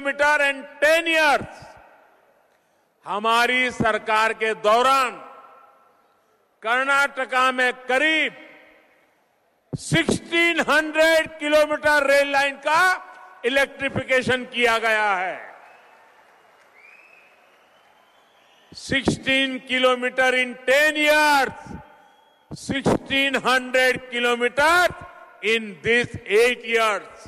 Kilometre and ten years हमारी सरकार के दौरान कर्नाटका में करीब 1600 किलोमीटर रेल लाइन का इलेक्ट्रिफिकेशन किया गया है 16 kilometre in 10 years 1600 kilometre in this 8 years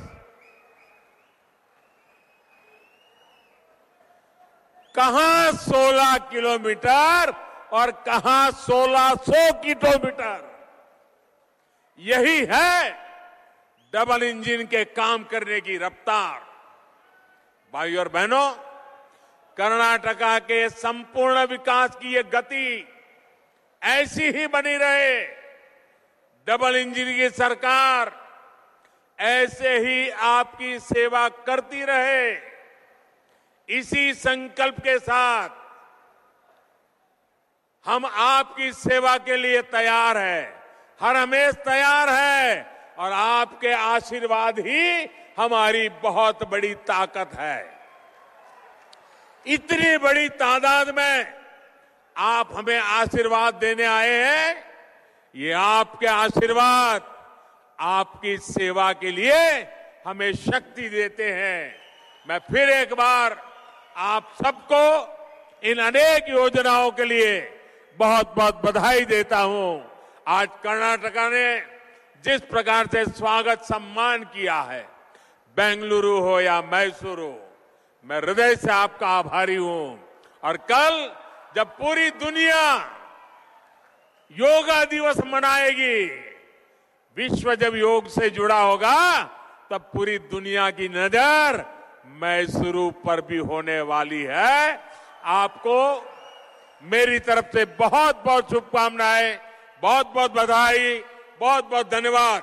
कहां 16 किलोमीटर और कहां 1600 किलोमीटर यही है डबल इंजन के काम करने की रफ्तार भाई और बहनों कर्नाटका के संपूर्ण विकास की ये गति ऐसी ही बनी रहे डबल इंजन की सरकार ऐसे ही आपकी सेवा करती रहे इसी संकल्प के साथ हम आपकी सेवा के लिए तैयार हैं हर हमेश तैयार है और आपके आशीर्वाद ही हमारी बहुत बड़ी ताकत है इतनी बड़ी तादाद में आप हमें आशीर्वाद देने आए हैं ये आपके आशीर्वाद आपकी सेवा के लिए हमें शक्ति देते हैं मैं फिर एक बार आप सबको इन अनेक योजनाओं के लिए बहुत बहुत बधाई देता हूं आज कर्नाटका ने जिस प्रकार से स्वागत सम्मान किया है बेंगलुरु हो या मैसूरू मैं हृदय से आपका आभारी हूं और कल जब पूरी दुनिया योगा दिवस मनाएगी विश्व जब योग से जुड़ा होगा तब पूरी दुनिया की नजर मैसूरू पर भी होने वाली है आपको मेरी तरफ से बहुत बहुत शुभकामनाएं बहुत बहुत बधाई बहुत बहुत धन्यवाद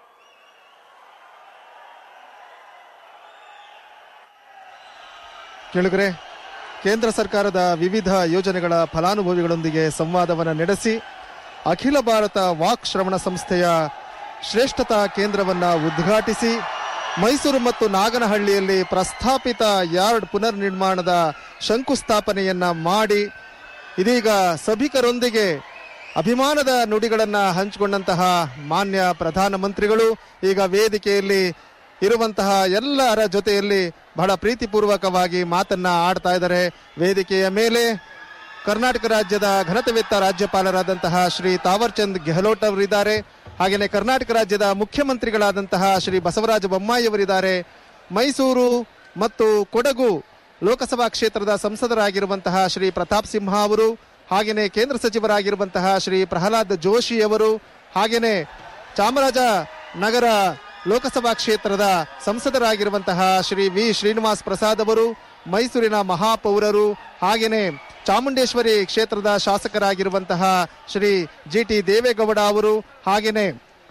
ಕೇಳುಗರೆ ಕೇಂದ್ರ ಸರ್ಕಾರದ ವಿವಿಧ ಯೋಜನೆಗಳ ಫಲಾನುಭವಿಗಳೊಂದಿಗೆ ಸಂವಾದವನ್ನು ನಡೆಸಿ ಅಖಿಲ ಭಾರತ ವಾಕ್ ಶ್ರವಣ ಸಂಸ್ಥೆಯ ಶ್ರೇಷ್ಠತಾ ಕೇಂದ್ರವನ್ನು ಉದ್ಘಾಟಿಸಿ ಮೈಸೂರು ಮತ್ತು ನಾಗನಹಳ್ಳಿಯಲ್ಲಿ ಪ್ರಸ್ತಾಪಿತ ಯಾರ್ಡ್ ಪುನರ್ ನಿರ್ಮಾಣದ ಶಂಕುಸ್ಥಾಪನೆಯನ್ನ ಮಾಡಿ ಇದೀಗ ಸಭಿಕರೊಂದಿಗೆ ಅಭಿಮಾನದ ನುಡಿಗಳನ್ನು ಹಂಚಿಕೊಂಡಂತಹ ಮಾನ್ಯ ಪ್ರಧಾನಮಂತ್ರಿಗಳು ಈಗ ವೇದಿಕೆಯಲ್ಲಿ ಇರುವಂತಹ ಎಲ್ಲರ ಜೊತೆಯಲ್ಲಿ ಬಹಳ ಪ್ರೀತಿಪೂರ್ವಕವಾಗಿ ಮಾತನ್ನ ಆಡ್ತಾ ಇದ್ದಾರೆ ವೇದಿಕೆಯ ಮೇಲೆ ಕರ್ನಾಟಕ ರಾಜ್ಯದ ಘನತೆವೆತ್ತ ರಾಜ್ಯಪಾಲರಾದಂತಹ ಶ್ರೀ ತಾವರ್ಚಂದ್ ಗೆಹ್ಲೋಟ್ ಅವರಿದ್ದಾರೆ ಹಾಗೆಯೇ ಕರ್ನಾಟಕ ರಾಜ್ಯದ ಮುಖ್ಯಮಂತ್ರಿಗಳಾದಂತಹ ಶ್ರೀ ಬಸವರಾಜ ಬೊಮ್ಮಾಯಿ ಅವರಿದ್ದಾರೆ ಮೈಸೂರು ಮತ್ತು ಕೊಡಗು ಲೋಕಸಭಾ ಕ್ಷೇತ್ರದ ಸಂಸದರಾಗಿರುವಂತಹ ಶ್ರೀ ಪ್ರತಾಪ್ ಸಿಂಹ ಅವರು ಹಾಗೆಯೇ ಕೇಂದ್ರ ಸಚಿವರಾಗಿರುವಂತಹ ಶ್ರೀ ಪ್ರಹ್ಲಾದ್ ಜೋಶಿ ಅವರು ಹಾಗೆಯೇ ಚಾಮರಾಜ ನಗರ ಲೋಕಸಭಾ ಕ್ಷೇತ್ರದ ಸಂಸದರಾಗಿರುವಂತಹ ಶ್ರೀ ವಿ ಶ್ರೀನಿವಾಸ್ ಪ್ರಸಾದ್ ಅವರು ಮೈಸೂರಿನ ಮಹಾಪೌರರು ಹಾಗೆಯೇ ಚಾಮುಂಡೇಶ್ವರಿ ಕ್ಷೇತ್ರದ ಶಾಸಕರಾಗಿರುವಂತಹ ಶ್ರೀ ಜಿ ಟಿ ದೇವೇಗೌಡ ಅವರು ಹಾಗೆಯೇ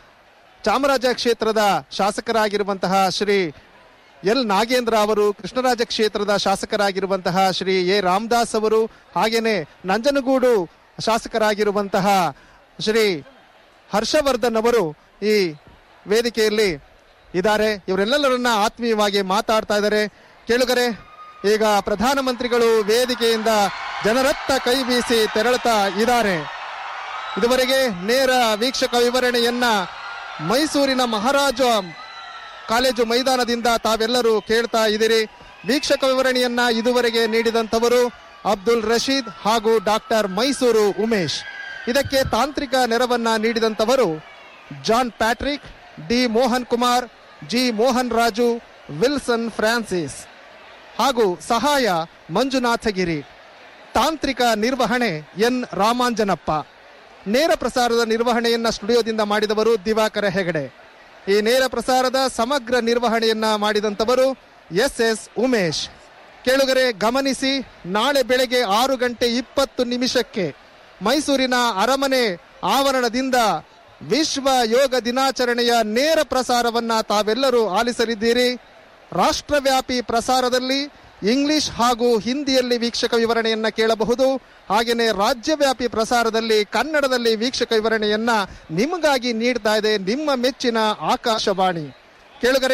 ಚಾಮರಾಜ ಕ್ಷೇತ್ರದ ಶಾಸಕರಾಗಿರುವಂತಹ ಶ್ರೀ ಎಲ್ ನಾಗೇಂದ್ರ ಅವರು ಕೃಷ್ಣರಾಜ ಕ್ಷೇತ್ರದ ಶಾಸಕರಾಗಿರುವಂತಹ ಶ್ರೀ ಎ ರಾಮದಾಸ್ ಅವರು ಹಾಗೆಯೇ ನಂಜನಗೂಡು ಶಾಸಕರಾಗಿರುವಂತಹ ಶ್ರೀ ಹರ್ಷವರ್ಧನ್ ಅವರು ಈ ವೇದಿಕೆಯಲ್ಲಿ ಇದ್ದಾರೆ ಇವರೆಲ್ಲರನ್ನ ಆತ್ಮೀಯವಾಗಿ ಮಾತಾಡ್ತಾ ಇದ್ದಾರೆ ಕೇಳುಗರೆ ಈಗ ಪ್ರಧಾನಮಂತ್ರಿಗಳು ವೇದಿಕೆಯಿಂದ ಜನರತ್ತ ಕೈ ಬೀಸಿ ತೆರಳುತ್ತಾ ಇದ್ದಾರೆ ಇದುವರೆಗೆ ನೇರ ವೀಕ್ಷಕ ವಿವರಣೆಯನ್ನ ಮೈಸೂರಿನ ಮಹಾರಾಜ ಕಾಲೇಜು ಮೈದಾನದಿಂದ ತಾವೆಲ್ಲರೂ ಕೇಳ್ತಾ ಇದ್ದೀರಿ ವೀಕ್ಷಕ ವಿವರಣೆಯನ್ನ ಇದುವರೆಗೆ ನೀಡಿದಂಥವರು ಅಬ್ದುಲ್ ರಶೀದ್ ಹಾಗೂ ಡಾಕ್ಟರ್ ಮೈಸೂರು ಉಮೇಶ್ ಇದಕ್ಕೆ ತಾಂತ್ರಿಕ ನೆರವನ್ನ ನೀಡಿದಂಥವರು John Patrick D Mohan Kumar G Mohan Raju Wilson Francis ಹಾಗೂ ಸಹಾಯ ಮಂಜುನಾಥಗಿರಿ ತಾಂತ್ರಿಕ ನಿರ್ವಹಣೆ ಎನ್ ರಾಮಾಂಜನಪ್ಪ ನೇರ ಪ್ರಸಾರದ ನಿರ್ವಹಣೆಯನ್ನ ಸ್ಟುಡಿಯೋದಿಂದ ಮಾಡಿದವರು ದಿವಾಕರ ಹೆಗಡೆ ಈ ನೇರ ಪ್ರಸಾರದ ಸಮಗ್ರ ನಿರ್ವಹಣೆಯನ್ನ ಮಾಡಿದಂಥವರು ಎಸ್ ಎಸ್ ಉಮೇಶ್ ಕೇಳುಗರೆ ಗಮನಿಸಿ ನಾಳೆ ಬೆಳಗ್ಗೆ ಆರು ಗಂಟೆ ಇಪ್ಪತ್ತು ನಿಮಿಷಕ್ಕೆ ಮೈಸೂರಿನ ಅರಮನೆ ಆವರಣದಿಂದ ವಿಶ್ವ ಯೋಗ ದಿನಾಚರಣೆಯ ನೇರ ಪ್ರಸಾರವನ್ನ ತಾವೆಲ್ಲರೂ ಆಲಿಸಲಿದ್ದೀರಿ ರಾಷ್ಟ್ರವ್ಯಾಪಿ ಪ್ರಸಾರದಲ್ಲಿ ಇಂಗ್ಲಿಷ್ ಹಾಗೂ ಹಿಂದಿಯಲ್ಲಿ ವೀಕ್ಷಕ ವಿವರಣೆಯನ್ನ ಕೇಳಬಹುದು ಹಾಗೆಯೇ ರಾಜ್ಯವ್ಯಾಪಿ ಪ್ರಸಾರದಲ್ಲಿ ಕನ್ನಡದಲ್ಲಿ ವೀಕ್ಷಕ ವಿವರಣೆಯನ್ನ ನಿಮಗಾಗಿ ನೀಡ್ತಾ ಇದೆ ನಿಮ್ಮ ಮೆಚ್ಚಿನ ಆಕಾಶವಾಣಿ ಕೇಳುಗರೆ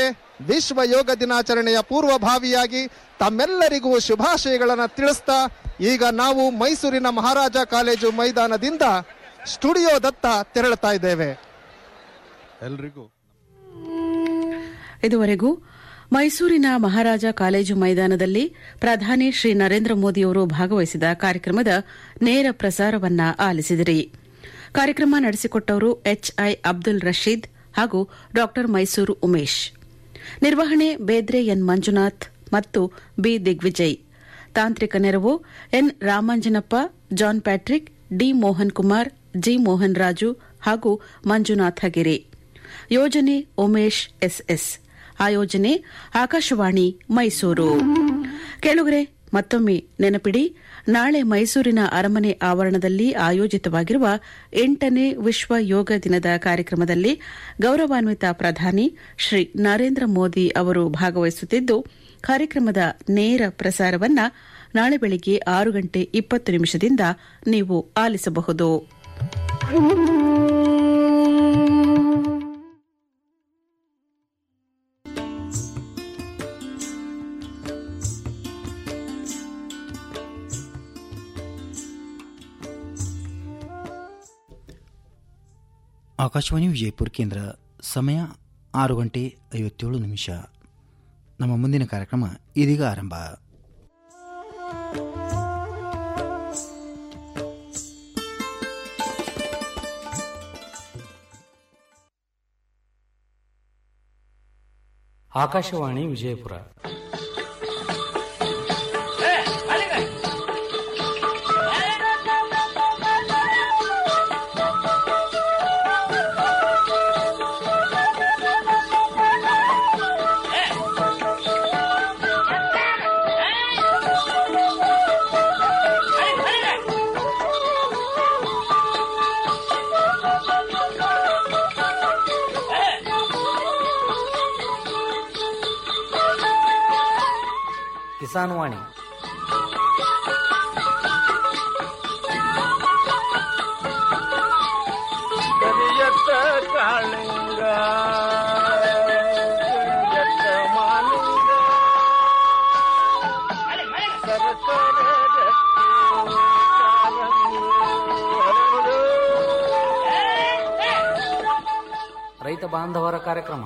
ವಿಶ್ವ ಯೋಗ ದಿನಾಚರಣೆಯ ಪೂರ್ವಭಾವಿಯಾಗಿ ತಮ್ಮೆಲ್ಲರಿಗೂ ಶುಭಾಶಯಗಳನ್ನು ತಿಳಿಸ್ತಾ ಈಗ ನಾವು ಮೈಸೂರಿನ ಮಹಾರಾಜ ಕಾಲೇಜು ಮೈದಾನದಿಂದ ಸ್ಟುಡಿಯೋದತ್ತ ತೆರಳುತ್ತಾ ಇದ್ದೇವೆ ಎಲ್ರಿಗೂ ಇದುವರೆಗೂ ಮೈಸೂರಿನ ಮಹಾರಾಜ ಕಾಲೇಜು ಮೈದಾನದಲ್ಲಿ ಪ್ರಧಾನಿ ಶ್ರೀ ನರೇಂದ್ರ ಮೋದಿಯವರು ಭಾಗವಹಿಸಿದ ಕಾರ್ಯಕ್ರಮದ ನೇರ ಪ್ರಸಾರವನ್ನ ಆಲಿಸಿದಿರಿ ಕಾರ್ಯಕ್ರಮ ನಡೆಸಿಕೊಟ್ಟವರು ಎಚ್ಐ ಅಬ್ದುಲ್ ರಶೀದ್ ಹಾಗೂ ಡಾ ಮೈಸೂರು ಉಮೇಶ್ ನಿರ್ವಹಣೆ ಬೇದ್ರೆ ಎನ್ ಮಂಜುನಾಥ್ ಮತ್ತು ಬಿ ದಿಗ್ವಿಜಯ್ ತಾಂತ್ರಿಕ ನೆರವು N Ramanjanappa John Patrick D Mohan Kumar G Mohan Raju ಹಾಗೂ ಮಂಜುನಾಥ ಗಿರಿ ಯೋಜನೆ ಉಮೇಶ್ ಎಸ್ಎಸ್ ಆಯೋಜನೆ ಆಕಾಶವಾಣಿ ಮೈಸೂರು ಕೇಳುಗರೆ ಮತ್ತೊಮ್ಮೆ ನೆನಪಿಡಿ ನಾಳೆ ಮೈಸೂರಿನ ಅರಮನೆ ಆವರಣದಲ್ಲಿ ಆಯೋಜಿತವಾಗಿರುವ ಎಂಟನೇ ವಿಶ್ವ ಯೋಗ ದಿನದ ಕಾರ್ಯಕ್ರಮದಲ್ಲಿ ಗೌರವಾನ್ವಿತ ಪ್ರಧಾನಿ ಶ್ರೀ ನರೇಂದ್ರ ಮೋದಿ ಅವರು ಭಾಗವಹಿಸುತ್ತಿದ್ದು ಕಾರ್ಯಕ್ರಮದ ನೇರ ಪ್ರಸಾರವನ್ನ ನಾಳೆ ಬೆಳಿಗ್ಗೆ ಆರು ಗಂಟೆ ಇಪ್ಪತ್ತು ನಿಮಿಷದಿಂದ ನೀವು ಆಲಿಸಬಹುದು ಆಕಾಶವಾಣಿ ವಿಜಯಪುರ ಕೇಂದ್ರ ಸಮಯ ಆರು ಗಂಟೆ ಐವತ್ತೇಳು ನಿಮಿಷ ನಮ್ಮ ಮುಂದಿನ ಕಾರ್ಯಕ್ರಮ ಇದೀಗ ಆರಂಭ ಆಕಾಶವಾಣಿ ವಿಜಯಪುರ ಕಿಸಾನ್ ವಾಣಿ ಕರಿಯತ್ತ ಕಾಳಿಂಗ ಕರಿಯತ್ತ ಮಾಲಿಂಗ ಸರಸರ ಗಟ್ಟಿ ಕಾಲಂಗಿ ಹರಡು. ರೈತ ಬಾಂಧವರ ಕಾರ್ಯಕ್ರಮ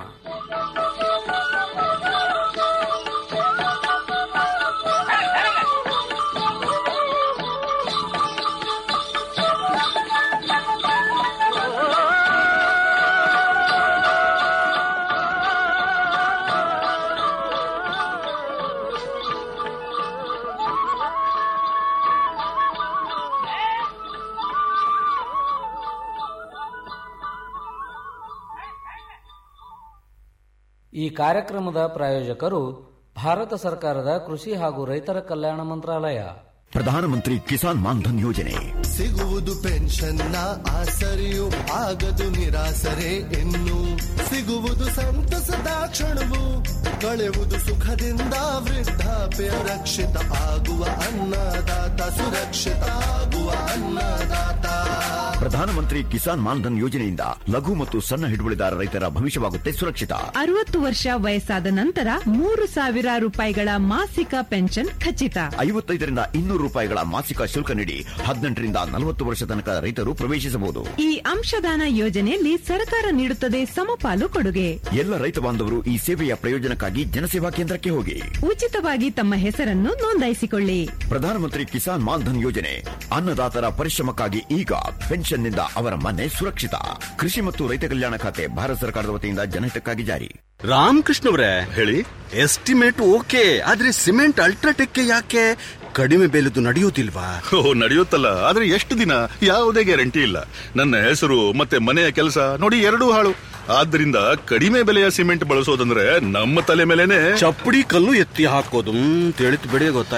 ಈ ಕಾರ್ಯಕ್ರಮದ ಪ್ರಾಯೋಜಕರು ಭಾರತ ಸರ್ಕಾರದ ಕೃಷಿ ಹಾಗೂ ರೈತರ ಕಲ್ಯಾಣ ಮಂತ್ರಾಲಯ ಪ್ರಧಾನಮಂತ್ರಿ ಕಿಸಾನ್ ಮಾನ್ಧನ್ ಯೋಜನೆ ಸಿಗುವುದು ಪೆನ್ಷನ್ನ ಆಸರೆಯು ಆಗದು ನಿರಾಸರೆ ಇನ್ನು ಸಿಗುವುದು ಸಂತಸದ ಕ್ಷಣವು ಕಳೆಯುವುದು ಸುಖದಿಂದ ವೃದ್ಧಾಪ್ಯ ರಕ್ಷಿತ ಆಗುವ ಅನ್ನದಾತ ಸುರಕ್ಷಿತ ಆಗುವ ಅನ್ನದಾತ ಪ್ರಧಾನಮಂತ್ರಿ ಕಿಸಾನ್ ಮಾನ್ಧನ್ ಯೋಜನೆಯಿಂದ ಲಘು ಮತ್ತು ಸಣ್ಣ ಹಿಡುವಳಿದಾರ ರೈತರ ಭವಿಷ್ಯವಾಗುತ್ತೆ ಸುರಕ್ಷಿತ ಅರವತ್ತು ವರ್ಷ ವಯಸ್ಸಾದ ನಂತರ ಮೂರು ಸಾವಿರ ರೂಪಾಯಿಗಳ ಮಾಸಿಕ ಪೆನ್ಷನ್ ಖಚಿತ ಐವತ್ತೈದರಿಂದ ಇನ್ನೂರು ರೂಪಾಯಿಗಳ ಮಾಸಿಕ ಶುಲ್ಕ ನೀಡಿ ಹದಿನೆಂಟರಿಂದ ನಲವತ್ತು ವರ್ಷ ತನಕ ರೈತರು ಪ್ರವೇಶಿಸಬಹುದು ಈ ಅಂಶದಾನ ಯೋಜನೆಯಲ್ಲಿ ಸರ್ಕಾರ ನೀಡುತ್ತದೆ ಸಮಪಾಲು ಕೊಡುಗೆ ಎಲ್ಲ ರೈತ ಬಾಂಧವರು ಈ ಸೇವೆಯ ಪ್ರಯೋಜನಕ್ಕಾಗಿ ಜನಸೇವಾ ಕೇಂದ್ರಕ್ಕೆ ಹೋಗಿ ಉಚಿತವಾಗಿ ತಮ್ಮ ಹೆಸರನ್ನು ನೋಂದಾಯಿಸಿಕೊಳ್ಳಿ ಪ್ರಧಾನಮಂತ್ರಿ ಕಿಸಾನ್ ಮಾನ್ಧನ್ ಯೋಜನೆ ಅನ್ನದಾತರ ಪರಿಶ್ರಮಕ್ಕಾಗಿ ಈಗ ಪೆನ್ಷನ್ನಿಂದ ಅವರ ಮನೆ ಸುರಕ್ಷಿತ ಕೃಷಿ ಮತ್ತು ರೈತ ಕಲ್ಯಾಣ ಖಾತೆ ಭಾರತ ಸರ್ಕಾರದ ವತಿಯಿಂದ ಜನಹಿತಕ್ಕಾಗಿ ಜಾರಿ ರಾಮಕೃಷ್ಣವ್ರೆ ಹೇಳಿ ಎಸ್ಟಿಮೇಟ್ ಓಕೆ ಆದ್ರೆ ಸಿಮೆಂಟ್ ಅಲ್ಟ್ರಾಟೆಕ್ ಯಾಕೆ ಕಡಿಮೆ ಬೆಲೆದು ನಡೆಯುವುದಿಲ್ವಾ ಓ ನಡೆಯುತ್ತಲ್ಲ ಆದ್ರೆ ಎಷ್ಟು ದಿನ ಯಾವುದೇ ಗ್ಯಾರಂಟಿ ಇಲ್ಲ ನನ್ನ ಹೆಸರು ಮತ್ತೆ ಮನೆಯ ಕೆಲಸ ನೋಡಿ ಎರಡೂ ಹಾಳು ಆದ್ರಿಂದ ಕಡಿಮೆ ಬೆಲೆಯ ಸಿಮೆಂಟ್ ಬಳಸೋದಂದ್ರೆ ನಮ್ಮ ತಲೆ ಮೇಲೆನೆ ಚಪ್ಪಡಿ ಕಲ್ಲು ಎತ್ತಿ ಹಾಕೋದು ತಿಳಿತು ಬಿಡಿ ಗೊತ್ತಾಯ್ತು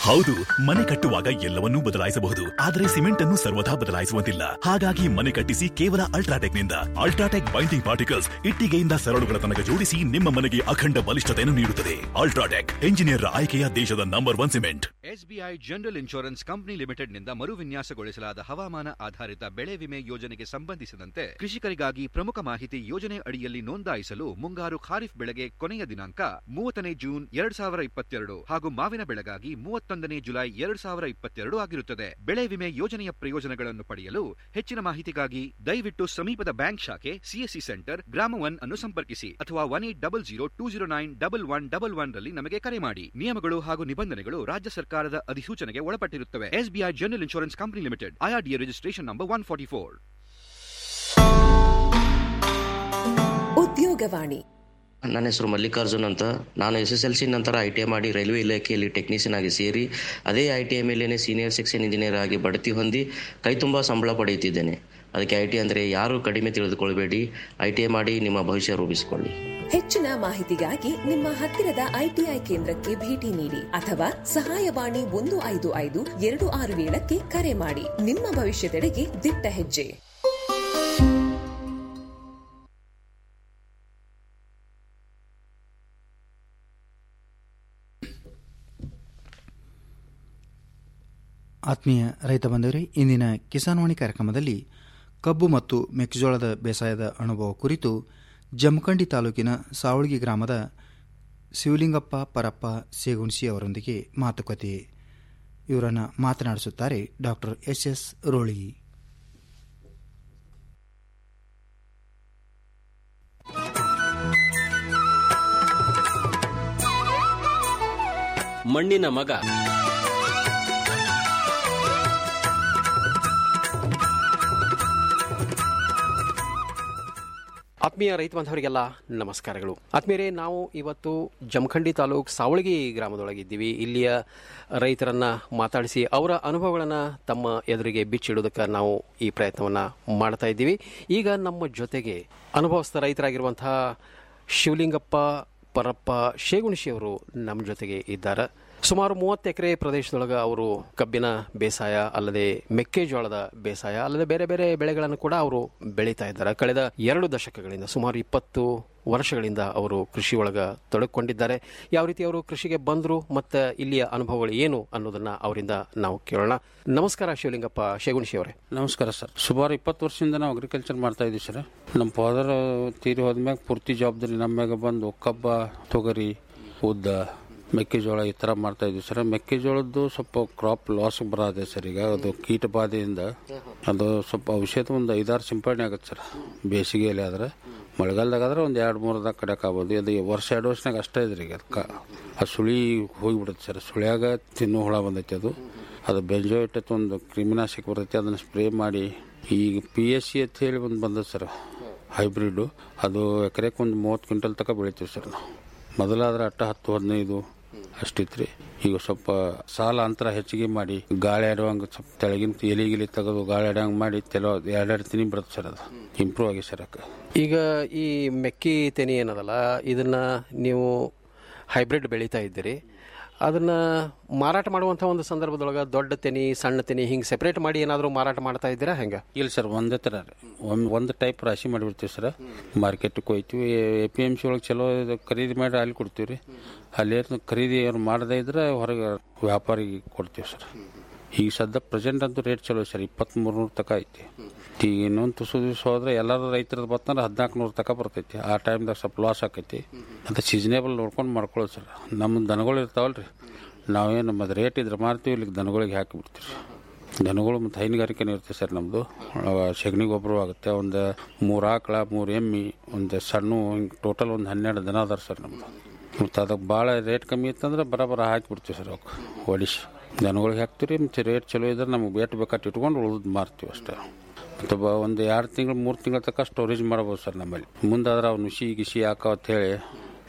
ಹೌದು ಮನೆ ಕಟ್ಟುವಾಗ ಎಲ್ಲವನ್ನೂ ಬದಲಾಯಿಸಬಹುದು ಆದರೆ ಸಿಮೆಂಟ್ ಅನ್ನು ಸರ್ವದಾ ಬದಲಾಯಿಸುವಂತಿಲ್ಲ ಹಾಗಾಗಿ ಮನೆ ಕಟ್ಟಿಸಿ ಕೇವಲ ಅಲ್ಟ್ರಾಟೆಕ್ ನಿಂದ ಅಲ್ಟ್ರಾಟೆಕ್ ಬೈಂಡಿಂಗ್ ಪಾರ್ಟಿಕಲ್ಸ್ ಇಟ್ಟಿಗೆಯಿಂದ ಸರಳುಗಳ ತನಕ ಜೋಡಿಸಿ ನಿಮ್ಮ ಮನೆಗೆ ಅಖಂಡ ಬಲಿಷ್ಠತೆಯನ್ನು ನೀಡುತ್ತದೆ ಅಲ್ಟ್ರಾಟೆಕ್ ಎಂಜಿನಿಯರ್ ಆಯ್ಕೆಯ ದೇಶದ number one cement SBI general insurance company ಲಿಮಿಟೆಡ್ನಿಂದ ಮರುವಿನ್ಯಾಸಗೊಳಿಸಲಾದ ಹವಾಮಾನ ಆಧಾರಿತ ಬೆಳೆ ವಿಮೆ ಯೋಜನೆಗೆ ಸಂಬಂಧಿಸಿದಂತೆ ಕೃಷಿಕರಿಗಾಗಿ ಪ್ರಮುಖ ಮಾಹಿತಿ ಯೋಜನೆ ಅಡಿಯಲ್ಲಿ ನೋಂದಾಯಿಸಲು ಮುಂಗಾರು ಖಾರಿಫ್ ಬೆಳೆಗೆ ಕೊನೆಯ ದಿನಾಂಕ ಮೂವತ್ತನೇ ಜೂನ್ ಎರಡ್ ಸಾವಿರ ಇಪ್ಪತ್ತೆರಡು ಹಾಗೂ ಮಾವಿನ ಬೆಳೆಗಾಗಿ ಮೂವತ್ತೊಂದನೇ ಜುಲೈ ಎರಡ್ ಸಾವಿರ ಇಪ್ಪತ್ತೆರಡು ಆಗಿರುತ್ತದೆ ಬೆಳೆ ವಿಮೆ ಯೋಜನೆಯ ಪ್ರಯೋಜನಗಳನ್ನು ಪಡೆಯಲು ಹೆಚ್ಚಿನ ಮಾಹಿತಿಗಾಗಿ ದಯವಿಟ್ಟು ಸಮೀಪದ ಬ್ಯಾಂಕ್ ಶಾಖೆ ಸಿಎಸ್ಸಿ ಸೆಂಟರ್ ಗ್ರಾಮ ಒನ್ ಅನ್ನು ಸಂಪರ್ಕಿಸಿ ಅಥವಾ one eight double zero two zero nine double one double one ರಲ್ಲಿ ನಮಗೆ ಕರೆ ಮಾಡಿ ನಿಯಮಗಳು ಹಾಗೂ ನಿಬಂಧನೆಗಳು ರಾಜ್ಯ ಸರ್ಕಾರದ ಅಧಿಸೂಚನೆಗೆ ಒಳಪಟ್ಟಿರುತ್ತವೆ SBI general insurance company limited IRDA registration number one forty four Udyogavani ನನ್ನ ಹೆಸರು ಮಲ್ಲಿಕಾರ್ಜುನ್ ಅಂತ ನಾನು ಎಸ್ ಎಸ್ ಎಲ್ ಸಿ ನಂತರ ಐ ಟಿ ಐ ಮಾಡಿ ರೈಲ್ವೆ ಇಲಾಖೆಯಲ್ಲಿ ಟೆಕ್ನಿಷಿಯನ್ ಆಗಿ ಸೇರಿ ಅದೇ ಐ ಟಿ ಐ ಮೇಲೇನೆ ಸೀನಿಯರ್ ಸೆಕ್ಷನ್ ಇಂಜಿನಿಯರ್ ಆಗಿ ಬಡ್ತಿ ಹೊಂದಿ ಕೈ ತುಂಬ ಸಂಬಳ ಪಡೆಯುತ್ತಿದ್ದೇನೆ ಅದಕ್ಕೆ ಐ ಟಿ ಅಂದರೆ ಯಾರು ಕಡಿಮೆ ತಿಳಿದುಕೊಳ್ಬೇಡಿ ಐ ಟಿ ಐ ಮಾಡಿ ನಿಮ್ಮ ಭವಿಷ್ಯ ರೂಪಿಸಿಕೊಳ್ಳಿ ಹೆಚ್ಚಿನ ಮಾಹಿತಿಗಾಗಿ ನಿಮ್ಮ ಹತ್ತಿರದ ಐಟಿಐ ಕೇಂದ್ರಕ್ಕೆ ಭೇಟಿ ನೀಡಿ ಅಥವಾ ಸಹಾಯವಾಣಿ ಒಂದು ಐದು ಐದು ಎರಡು ಆರು ಏಳಕ್ಕೆ ಕರೆ ಮಾಡಿ ನಿಮ್ಮ ಭವಿಷ್ಯದೆಡೆಗೆ ದಿಟ್ಟ ಹೆಜ್ಜೆ ಆತ್ಮೀಯ ರೈತ ಬಂಧುವರೇ ಇಂದಿನ ಕಿಸಾನ್ವಾಣಿ ಕಾರ್ಯಕ್ರಮದಲ್ಲಿ ಕಬ್ಬು ಮತ್ತು ಮೆಕ್ಕೆಜೋಳದ ಬೇಸಾಯದ ಅನುಭವ ಕುರಿತು ಜಮಖಂಡಿ ತಾಲೂಕಿನ ಸಾವಳಗಿ ಗ್ರಾಮದ ಶಿವಲಿಂಗಪ್ಪ ಪರಪ್ಪ ಸೇಗುಣಸಿ ಅವರೊಂದಿಗೆ ಮಾತುಕತೆ ಇವರನ್ನು ಮಾತನಾಡಿಸುತ್ತಾರೆ ಡಾಕ್ಟರ್ ಎಸ್ ಎಸ್ ರೋಳಿ ಮಣ್ಣಿನ ಮಗ ಆತ್ಮೀಯ ರೈತ ಬಾಂಧವರಿಗೆಲ್ಲ ನಮಸ್ಕಾರಗಳು ಆತ್ಮೀಯರೇ ನಾವು ಇವತ್ತು ಜಮಖಂಡಿ ತಾಲೂಕ್ ಸಾವಳಗಿ ಗ್ರಾಮದೊಳಗಿದ್ದೀವಿ ಇಲ್ಲಿಯ ರೈತರನ್ನ ಮಾತಾಡಿಸಿ ಅವರ ಅನುಭವಗಳನ್ನು ತಮ್ಮ ಎದುರಿಗೆ ಬಿಚ್ಚಿಡೋದಕ್ಕೆ ನಾವು ಈ ಪ್ರಯತ್ನವನ್ನು ಮಾಡ್ತಾ ಇದ್ದೀವಿ ಈಗ ನಮ್ಮ ಜೊತೆಗೆ ಅನುಭವಸ್ಥ ರೈತರಾಗಿರುವಂತಹ ಶಿವಲಿಂಗಪ್ಪ ಪರಪ್ಪ ಶೇಗುಣಿಶಿ ಅವರು ನಮ್ಮ ಜೊತೆಗೆ ಇದ್ದಾರೆ ಸುಮಾರು ಮೂವತ್ತು ಎಕರೆ ಪ್ರದೇಶದೊಳಗೆ ಅವರು ಕಬ್ಬಿನ ಬೇಸಾಯ ಅಲ್ಲದೆ ಮೆಕ್ಕೆಜೋಳದ ಬೇಸಾಯ ಅಲ್ಲದೆ ಬೇರೆ ಬೇರೆ ಬೆಳೆಗಳನ್ನು ಕೂಡ ಅವರು ಬೆಳೀತಾ ಇದ್ದಾರೆ ಕಳೆದ ಎರಡು ದಶಕಗಳಿಂದ ಸುಮಾರು ಇಪ್ಪತ್ತು ವರ್ಷಗಳಿಂದ ಅವರು ಕೃಷಿ ಒಳಗ ತೊಡಗಿಕೊಂಡಿದ್ದಾರೆ ಯಾವ ರೀತಿ ಅವರು ಕೃಷಿಗೆ ಬಂದರು ಮತ್ತು ಇಲ್ಲಿಯ ಅನುಭವಗಳು ಏನು ಅನ್ನೋದನ್ನ ಅವರಿಂದ ನಾವು ಕೇಳೋಣ ನಮಸ್ಕಾರ ಶಿವಲಿಂಗಪ್ಪ ಶೇಗುಣಿಶಿ ಅವರೇ ನಮಸ್ಕಾರ ಸರ್ ಸುಮಾರು ಇಪ್ಪತ್ತು ವರ್ಷದಿಂದ ನಾವು ಅಗ್ರಿಕಲ್ಚರ್ ಮಾಡ್ತಾ ಇದ್ದೀವಿ ಸರ್ ನಮ್ಮ ಫಾದರ್ ತೀರಿ ಹೋದ್ಮ್ಯಾಗ ಪೂರ್ತಿ ಜವಾಬ್ದಾರಿ ನಮ್ಮ ಮ್ಯಾಗ ಬಂದು ಕಬ್ಬ ತೊಗರಿ ಉದ್ದ ಮೆಕ್ಕೆಜೋಳ ಈ ಥರ ಮಾಡ್ತಾ ಇದ್ವಿ ಸರ್ ಮೆಕ್ಕೆಜೋಳದ್ದು ಸ್ವಲ್ಪ ಕ್ರಾಪ್ ಲಾಸ್ ಬರದೆ ಸರ್ ಈಗ ಅದು ಕೀಟ ಬಾಧೆಯಿಂದ ಅದು ಸ್ವಲ್ಪ ಔಷಧ ಒಂದು ಐದಾರು ಸಿಂಪಡಣೆ ಆಗುತ್ತೆ ಸರ್ ಬೇಸಿಗೆಯಲ್ಲಿ ಆದ್ರೆ ಮಳೆಗಾಲದಾಗ ಆದ್ರೆ ಒಂದು ಎರಡು ಮೂರದಾಗ ಕಡೆಕ್ ಆಗ್ಬೋದು ಅದು ವರ್ಷ ಎರಡು ವರ್ಷನಾಗ ಅಷ್ಟೇ ಇದ್ರಿ ಈಗ ಅದಕ್ಕೆ ಆ ಸುಳಿ ಹೋಗಿಬಿಡುತ್ತೆ ಸರ್ ಸುಳಿಯಾಗ ತಿನ್ನೋ ಹುಳ ಬಂದೈತೆ ಅದು ಅದು ಬೆಂಜೋಯಿಟ್ ಒಂದು ಕ್ರಿಮಿನಾಶಕ ಬರ್ತೈತೆ ಅದನ್ನು ಸ್ಪ್ರೇ ಮಾಡಿ ಈಗ ಪಿ ಎಸ್ ಸಿ ಅಂತ ಹೇಳಿ ಒಂದು ಬಂದದ ಸರ್ ಹೈಬ್ರಿಡ್ಡು ಅದು ಎಕರೆಗೆ ಒಂದು ಮೂವತ್ತು ಕ್ವಿಂಟಲ್ ತನಕ ಬೆಳಿತೀವಿ ಸರ್ ನಾವು ಮೊದಲಾದ್ರೆ ಅಟ್ಟ ಹತ್ತು ಹದಿನೈದು ಅಷ್ಟಿತ್ರಿ ಈಗ ಸ್ವಲ್ಪ ಸಾಲ ಅಂತರ ಹೆಚ್ಚಿಗೆ ಮಾಡಿ ಗಾಳಿ ಆಡುವಂಗೆ ಸ್ವಲ್ಪ ತೆಳಗಿನ ಎಲಿ ಗಿಲಿ ತೆಗೆದು ಗಾಳಿ ಆಡುವಂಗೆ ಮಾಡಿ ತೆಲೋ ಎರಡೆರಡು ತಿನಿ ಬರುತ್ತೆ ಸರ್ ಅದು ಇಂಪ್ರೂವ್ ಆಗಿ ಸರ್ ಅಕ್ಕ ಈಗ ಈ ಮೆಕ್ಕಿ ತೆನೆ ಏನದಲ್ಲ ಇದನ್ನ ನೀವು ಹೈಬ್ರಿಡ್ ಬೆಳೀತಾ ಇದ್ದೀರಿ ಅದನ್ನ ಮಾರಾಟ ಮಾಡುವಂಥ ಒಂದು ಸಂದರ್ಭದೊಳಗೆ ದೊಡ್ಡ ತೆನಿ ಸಣ್ಣ ತೆನಿ ಹಿಂಗೆ ಸೆಪರೇಟ್ ಮಾಡಿ ಏನಾದರೂ ಮಾರಾಟ ಮಾಡ್ತಾ ಇದ್ದೀರಾ ಹೆಂಗೆ ಇಲ್ಲ ಸರ್ ಒಂದೇ ಥರ ರೀ ಒಂದು ಒಂದು ಟೈಪ್ ರಾಶಿ ಮಾಡಿಬಿಡ್ತೀವಿ ಸರ್ ಮಾರ್ಕೆಟ್ಗೆ ಹೋಯ್ತೀವಿ ಎ ಪಿ ಎಮ್ ಸಿ ಒಳಗೆ ಚಲೋ ಇದು ಖರೀದಿ ಮಾಡಿ ಅಲ್ಲಿ ಕೊಡ್ತೀವಿ ರೀ ಅಲ್ಲಿ ಖರೀದಿ ಅವ್ರು ಮಾಡದೇ ಇದ್ರೆ ಹೊರಗೆ ವ್ಯಾಪಾರಿಗೆ ಕೊಡ್ತೀವಿ ಸರ್ ಈಗ ಸದ್ಯ ಪ್ರೆಸೆಂಟ್ ಅಂತೂ ರೇಟ್ ಚಲೋ ಸರ್ ಇಪ್ಪತ್ತ್ಮೂರು ನೂರು ತಕ ಐತಿ ಈಗ ಇನ್ನೊಂದು ತುಸು ದಿವಸ ಹೋದ್ರೆ ಎಲ್ಲರೂ ರೈತರದ್ದು ಬತ್ತಂದ್ರೆ ಹದಿನಾಲ್ಕು ನೂರು ತಕ ಬರ್ತೈತಿ ಆ ಟೈಮ್ದಾಗ ಸ್ವಲ್ಪ ಲಾಸ್ ಆಕೈತಿ ಅದು ಸೀಸನೇಬಲ್ ನೋಡ್ಕೊಂಡು ಮಾಡ್ಕೊಳ್ಳೋದು ಸರ್ ನಮ್ಮ ದನಗಳು ಇರ್ತಾವಲ್ಲ ರೀ ನಾವೇನು ನಮ್ಮದು ರೇಟ್ ಇದ್ರೆ ಮಾರ್ತೀವಿ ಇಲ್ಲಿಗೆ ದನಗಳಿಗೆ ಹಾಕಿಬಿಡ್ತೀವಿ ದನಗಳು ಮತ್ತು ಹೈನುಗಾರಿಕೆನೂ ಇರುತ್ತೆ ಸರ್ ನಮ್ಮದು ಸಗಣಿ ಗೊಬ್ಬರ ಆಗುತ್ತೆ ಒಂದು ಮೂರು ಆಕಳ ಮೂರು ಎಮ್ಮಿ ಒಂದು ಸಣ್ಣ ಹಿಂಗೆ ಟೋಟಲ್ ಒಂದು ಹನ್ನೆರಡು ದನ ಅದಾರ ಸರ್ ನಮ್ಮದು ಮತ್ತು ಅದಕ್ಕೆ ಭಾಳ ರೇಟ್ ಕಮ್ಮಿ ಇತ್ತಂದ್ರೆ ಬರೋಬ್ಬರ ಹಾಕಿಬಿಡ್ತೀವಿ ಸರ್ ಅವಕ್ಕೆ ಹೊಡಿಸಿ ದನಗಳಿಗೆ ಹಾಕ್ತೀವಿ ಮತ್ತು ರೇಟ್ ಚಲೋ ಇದ್ರೆ ನಮಗೆ ಬೇಟ್ ಬೇಕಾಟ್ ಇಟ್ಕೊಂಡು ಉಳಿದು ಮಾರ್ತೀವಿ ಅಷ್ಟೇ ಮತ್ತು ಬ ಒಂದು ಎರಡು ತಿಂಗಳು ಮೂರು ತಿಂಗಳ ತನಕ ಸ್ಟೋರೇಜ್ ಮಾಡ್ಬೋದು ಸರ್ ನಮ್ಮಲ್ಲಿ ಮುಂದಾದ್ರೆ ಅವು ನುಸಿ ಗಿಸಿ ಹಾಕೋ ಹೇಳಿ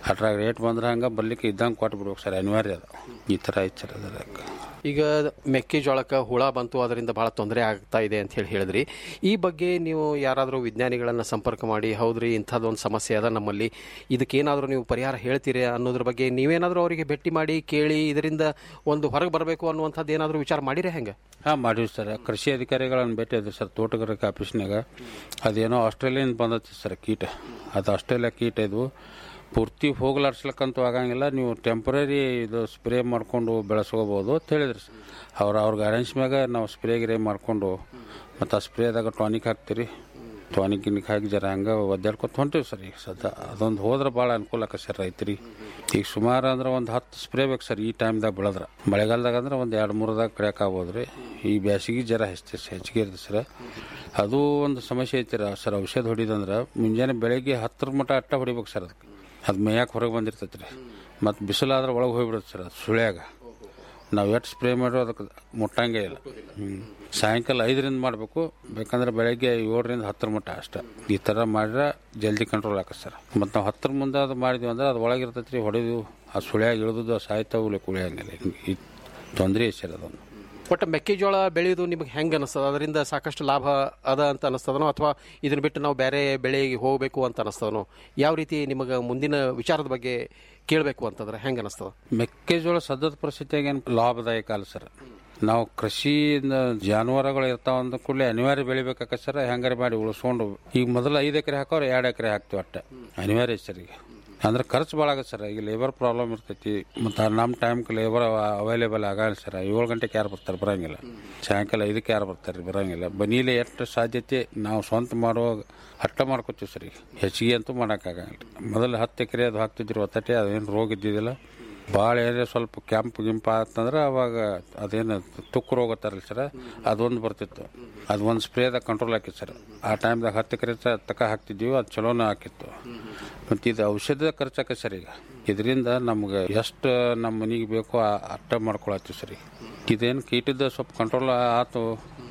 ಅದ್ರಾಗ ರೇಟ್ ಬಂದ್ರೆ ಹಂಗೆ ಬರ್ಲಿಕ್ಕೆ ಇದ್ದಂಗೆ ಕೊಟ್ಟು ಬಿಡ್ಬೇಕು ಸರ್ ಅನಿವಾರ್ಯ ಅದು ಈ ಥರ ಐತೆ ಸರ್ ಅದಕ್ಕೆ ಈಗ ಮೆಕ್ಕೆಜೋಳಕ್ಕೆ ಹುಳ ಬಂತು ಅದರಿಂದ ಬಹಳ ತೊಂದರೆ ಆಗ್ತಾ ಇದೆ ಅಂತ ಹೇಳಿ ಹೇಳಿದ್ರಿ ಈ ಬಗ್ಗೆ ನೀವು ಯಾರಾದರೂ ವಿಜ್ಞಾನಿಗಳನ್ನು ಸಂಪರ್ಕ ಮಾಡಿ ಹೌದ್ರಿ ಇಂಥದ್ದೊಂದು ಸಮಸ್ಯೆ ಅದ ನಮ್ಮಲ್ಲಿ ಇದಕ್ಕೇನಾದರೂ ನೀವು ಪರಿಹಾರ ಹೇಳ್ತೀರಿ ಅನ್ನೋದ್ರ ಬಗ್ಗೆ ನೀವೇನಾದರೂ ಅವರಿಗೆ ಭೇಟಿ ಮಾಡಿ ಕೇಳಿ ಇದರಿಂದ ಒಂದು ಹೊರಗೆ ಬರಬೇಕು ಅನ್ನುವಂಥದ್ದು ಏನಾದರೂ ವಿಚಾರ ಮಾಡಿರಿ ಹೆಂಗೆ ಹಾಂ ಮಾಡಿವಿ ಸರ್ ಕೃಷಿ ಅಧಿಕಾರಿಗಳನ್ನು ಭೇಟಿ ಆದ್ವಿ ಸರ್ ತೋಟಗಾರಿಕೆ ಆಫೀಸ್ನಾಗ ಅದೇನೋ ಆಸ್ಟ್ರೇಲಿಯನ್ ಬಂದೈತಿ ಸರ್ ಕೀಟ ಅದು ಆಸ್ಟ್ರೇಲಿಯಾ ಕೀಟ ಇದು ಪೂರ್ತಿ ಹೋಗ್ಲಾಡ್ಸ್ಲಕ್ಕಂತೂ ಆಗಂಗಿಲ್ಲ ನೀವು ಟೆಂಪ್ರರಿ ಇದು ಸ್ಪ್ರೇ ಮಾಡಿಕೊಂಡು ಬೆಳೆಸ್ಕೋಬೋದು ಅಂತ ಹೇಳಿದ್ರಿ ಸರ್ ಅವ್ರು ಅವ್ರ ಗೈಡೆನ್ಸ್ ಮ್ಯಾಗ ನಾವು ಸ್ಪ್ರೇ ಗಿರೇ ಮಾಡಿಕೊಂಡು ಮತ್ತು ಆ ಸ್ಪ್ರೇದಾಗ ಟಾನಿಕ್ ಹಾಕ್ತೀರಿ ಟಾನಿಕ್ ಗಿನಿಕ್ ಹಾಕಿ ಜರ ಹಂಗೆ ಒದ್ದಾಡ್ಕೊತ ಹೊಂಟೀವಿ ಸರ್ ಈಗ ಸದ್ಯ ಅದೊಂದು ಹೋದ್ರೆ ಭಾಳ ಅನುಕೂಲ ಆಕತ್ ಸರ್ ರೈತರಿಗೆ ಈಗ ಸುಮಾರು ಅಂದ್ರೆ ಒಂದು ಹತ್ತು ಸ್ಪ್ರೇ ಬೇಕು ಸರ್ ಈ ಟೈಮ್ದಾಗ ಬೆಳೆದ್ರೆ ಮಳೆಗಾಲದಾಗ ಅಂದ್ರೆ ಒಂದು ಎರಡು ಮೂರದಾಗ ಕಡಿಯಕ್ಕೆ ಆಗ್ಬೋದು ರೀ ಈ ಬ್ಯಾಸಿಗೆ ಜರ ಹೆಚ್ಚು ಹೆಚ್ಚಿಗೆ ಇರ್ತದೆ ಸರ್ ಅದು ಒಂದು ಸಮಸ್ಯೆ ಐತಿ ಸರ್ ಔಷಧ ಹೊಡಿದಂದ್ರೆ ಮುಂಜಾನೆ ಬೆಳಗ್ಗೆ ಹತ್ತರ ಮಟ್ಟ ಅಟ್ಟ ಹೊಡಿಬೇಕು ಸರ್ ಅದಕ್ಕೆ ಅದು ಮೇಯಕ್ಕೆ ಹೊರಗೆ ಬಂದಿರ್ತೈತೆ ರೀ ಮತ್ತು ಬಿಸಿಲಾದ್ರೆ ಒಳಗೆ ಹೋಗ್ಬಿಡುತ್ತೆ ಸರ್ ಅದು ಸುಳ್ಯಾಗ ನಾವು ಎಷ್ಟು ಸ್ಪ್ರೇ ಮಾಡಿರೋ ಅದಕ್ಕೆ ಮುಟ್ಟಂಗೆ ಇಲ್ಲ ಹ್ಞೂ ಸಾಯಂಕಾಲ ಐದರಿಂದ ಮಾಡಬೇಕು ಬೇಕಂದ್ರೆ ಬೆಳಗ್ಗೆ ಏಳರಿಂದ ಹತ್ತರ ಮಟ್ಟ ಅಷ್ಟೇ ಈ ಥರ ಮಾಡಿದ್ರೆ ಜಲ್ದಿ ಕಂಟ್ರೋಲ್ ಆಕತ್ತೆ ಸರ್ ಮತ್ತು ನಾವು ಹತ್ತರ ಮುಂದೆ ಅದು ಮಾಡಿದ್ವಿ ಅಂದ್ರೆ ಅದು ಒಳಗಿರ್ತೈತೆ ರೀ ಹೊಡೆದು ಆ ಸುಳ್ಯಾಗ ಇಳಿದು ಸಾಯ್ತಾವು ಕುಳಿಯಂಗಿಲ್ಲ ಈ ತೊಂದರೆ ಐತೆ ಸರ್ ಅದೊಂದು ಒಟ್ಟು ಮೆಕ್ಕೆಜೋಳ ಬೆಳೆಯೋದು ನಿಮಗೆ ಹೆಂಗೆ ಅನಿಸ್ತದ ಅದರಿಂದ ಸಾಕಷ್ಟು ಲಾಭ ಅದ ಅಂತ ಅನಿಸ್ತದನೋ ಅಥವಾ ಇದನ್ನ ಬಿಟ್ಟು ನಾವು ಬೇರೆ ಬೆಳೆಗೆ ಹೋಗಬೇಕು ಅಂತ ಅನಿಸ್ತದನೋ ಯಾವ ರೀತಿ ನಿಮಗೆ ಮುಂದಿನ ವಿಚಾರದ ಬಗ್ಗೆ ಕೇಳಬೇಕು ಅಂತಂದ್ರೆ ಹೆಂಗೆ ಅನಿಸ್ತದ ಮೆಕ್ಕೆಜೋಳ ಸದ್ಯದ ಪರಿಸ್ಥಿತಿಯಾಗ ಏನು ಲಾಭದಾಯಕ ಅಲ್ಲ ಸರ್ ನಾವು ಕೃಷಿಯಿಂದ ಜಾನುವಾರುಗಳು ಇರ್ತಾವ ಅಂದ ಕೂಡಲೇ ಅನಿವಾರ್ಯ ಬೆಳಿಬೇಕಾಗ ಸರ್ ಹೆಂಗಾರೆ ಮಾಡಿ ಉಳಿಸ್ಕೊಂಡು ಈಗ ಮೊದಲು ಐದು ಎಕರೆ ಹಾಕೋರು ಎರಡು ಎಕರೆ ಹಾಕ್ತೀವಿ ಅಷ್ಟೇ ಅನಿವಾರ್ಯ ಸರ್ ಈಗ ಅಂದ್ರೆ ಖರ್ಚು ಭಾಳ ಆಗತ್ತೆ ಸರ್ ಈಗ ಲೇಬರ್ ಪ್ರಾಬ್ಲಮ್ ಇರ್ತೈತಿ ಮತ್ತು ನಮ್ಮ ಟೈಮ್ಗೆ ಲೇಬರ್ ಅವೈಲೇಬಲ್ ಆಗಲ್ಲ ಸರ್ ಏಳು ಗಂಟೆಗೆ ಯಾರು ಬರ್ತಾರೆ ಬರೋಂಗಿಲ್ಲ ಸಾಯಂಕಾಲ ಇದಕ್ಕೆ ಯಾರು ಬರ್ತಾರೆ ರೀ ಬರೋಂಗಿಲ್ಲ ಬನೀಲೆ ಎಷ್ಟು ಸಾಧ್ಯತೆ ನಾವು ಸ್ವಂತ ಮಾಡುವಾಗ ಅಟ್ಟ ಮಾಡ್ಕೋತೀವಿ ಸರ್ ಈಗ ಹೆಚ್ಚಿಗೆ ಅಂತೂ ಮಾಡೋಕ್ಕಾಗಂಗಿಲ್ಲ ಮೊದಲು ಹತ್ತು ಎಕರೆ ಅದು ಹಾಕ್ತಿದ್ರು ಒತ್ತಟೆ ಅದೇನು ರೋಗ ಇದ್ದಿದ್ದಿಲ್ಲ ಭಾಳ ಏನೇ ಸ್ವಲ್ಪ ಕ್ಯಾಂಪ್ ಗಿಂಪ್ ಆತಂದ್ರೆ ಅವಾಗ ಅದೇನು ತುಕ್ಕು ರೋಗ ಅಂತಾರಲ್ಲ ಸರ್ ಅದೊಂದು ಬರ್ತಿತ್ತು ಅದು ಒಂದು ಸ್ಪ್ರೇದಾಗ ಕಂಟ್ರೋಲ್ ಹಾಕಿತ್ತು ಸರ್ ಆ ಟೈಮ್ದಾಗ ಹತ್ತು ಎಕರೆ ತಕ ಹಾಕ್ತಿದ್ದೀವಿ ಅದು ಚಲೋನ ಹಾಕಿತ್ತು ಮತ್ತು ಇದು ಔಷಧ ಖರ್ಚಾಕ ಸರ್ ಈಗ ಇದರಿಂದ ನಮ್ಗೆ ಎಷ್ಟು ನಮ್ಮ ಮನೆಗೆ ಬೇಕೋ ಆ ಅಟ್ಟ ಮಾಡ್ಕೊಳತ್ತೀವಿ ಸರ್ ಈಗ ಇದೇನು ಕೀಟದ ಸ್ವಲ್ಪ ಕಂಟ್ರೋಲ್ ಆತು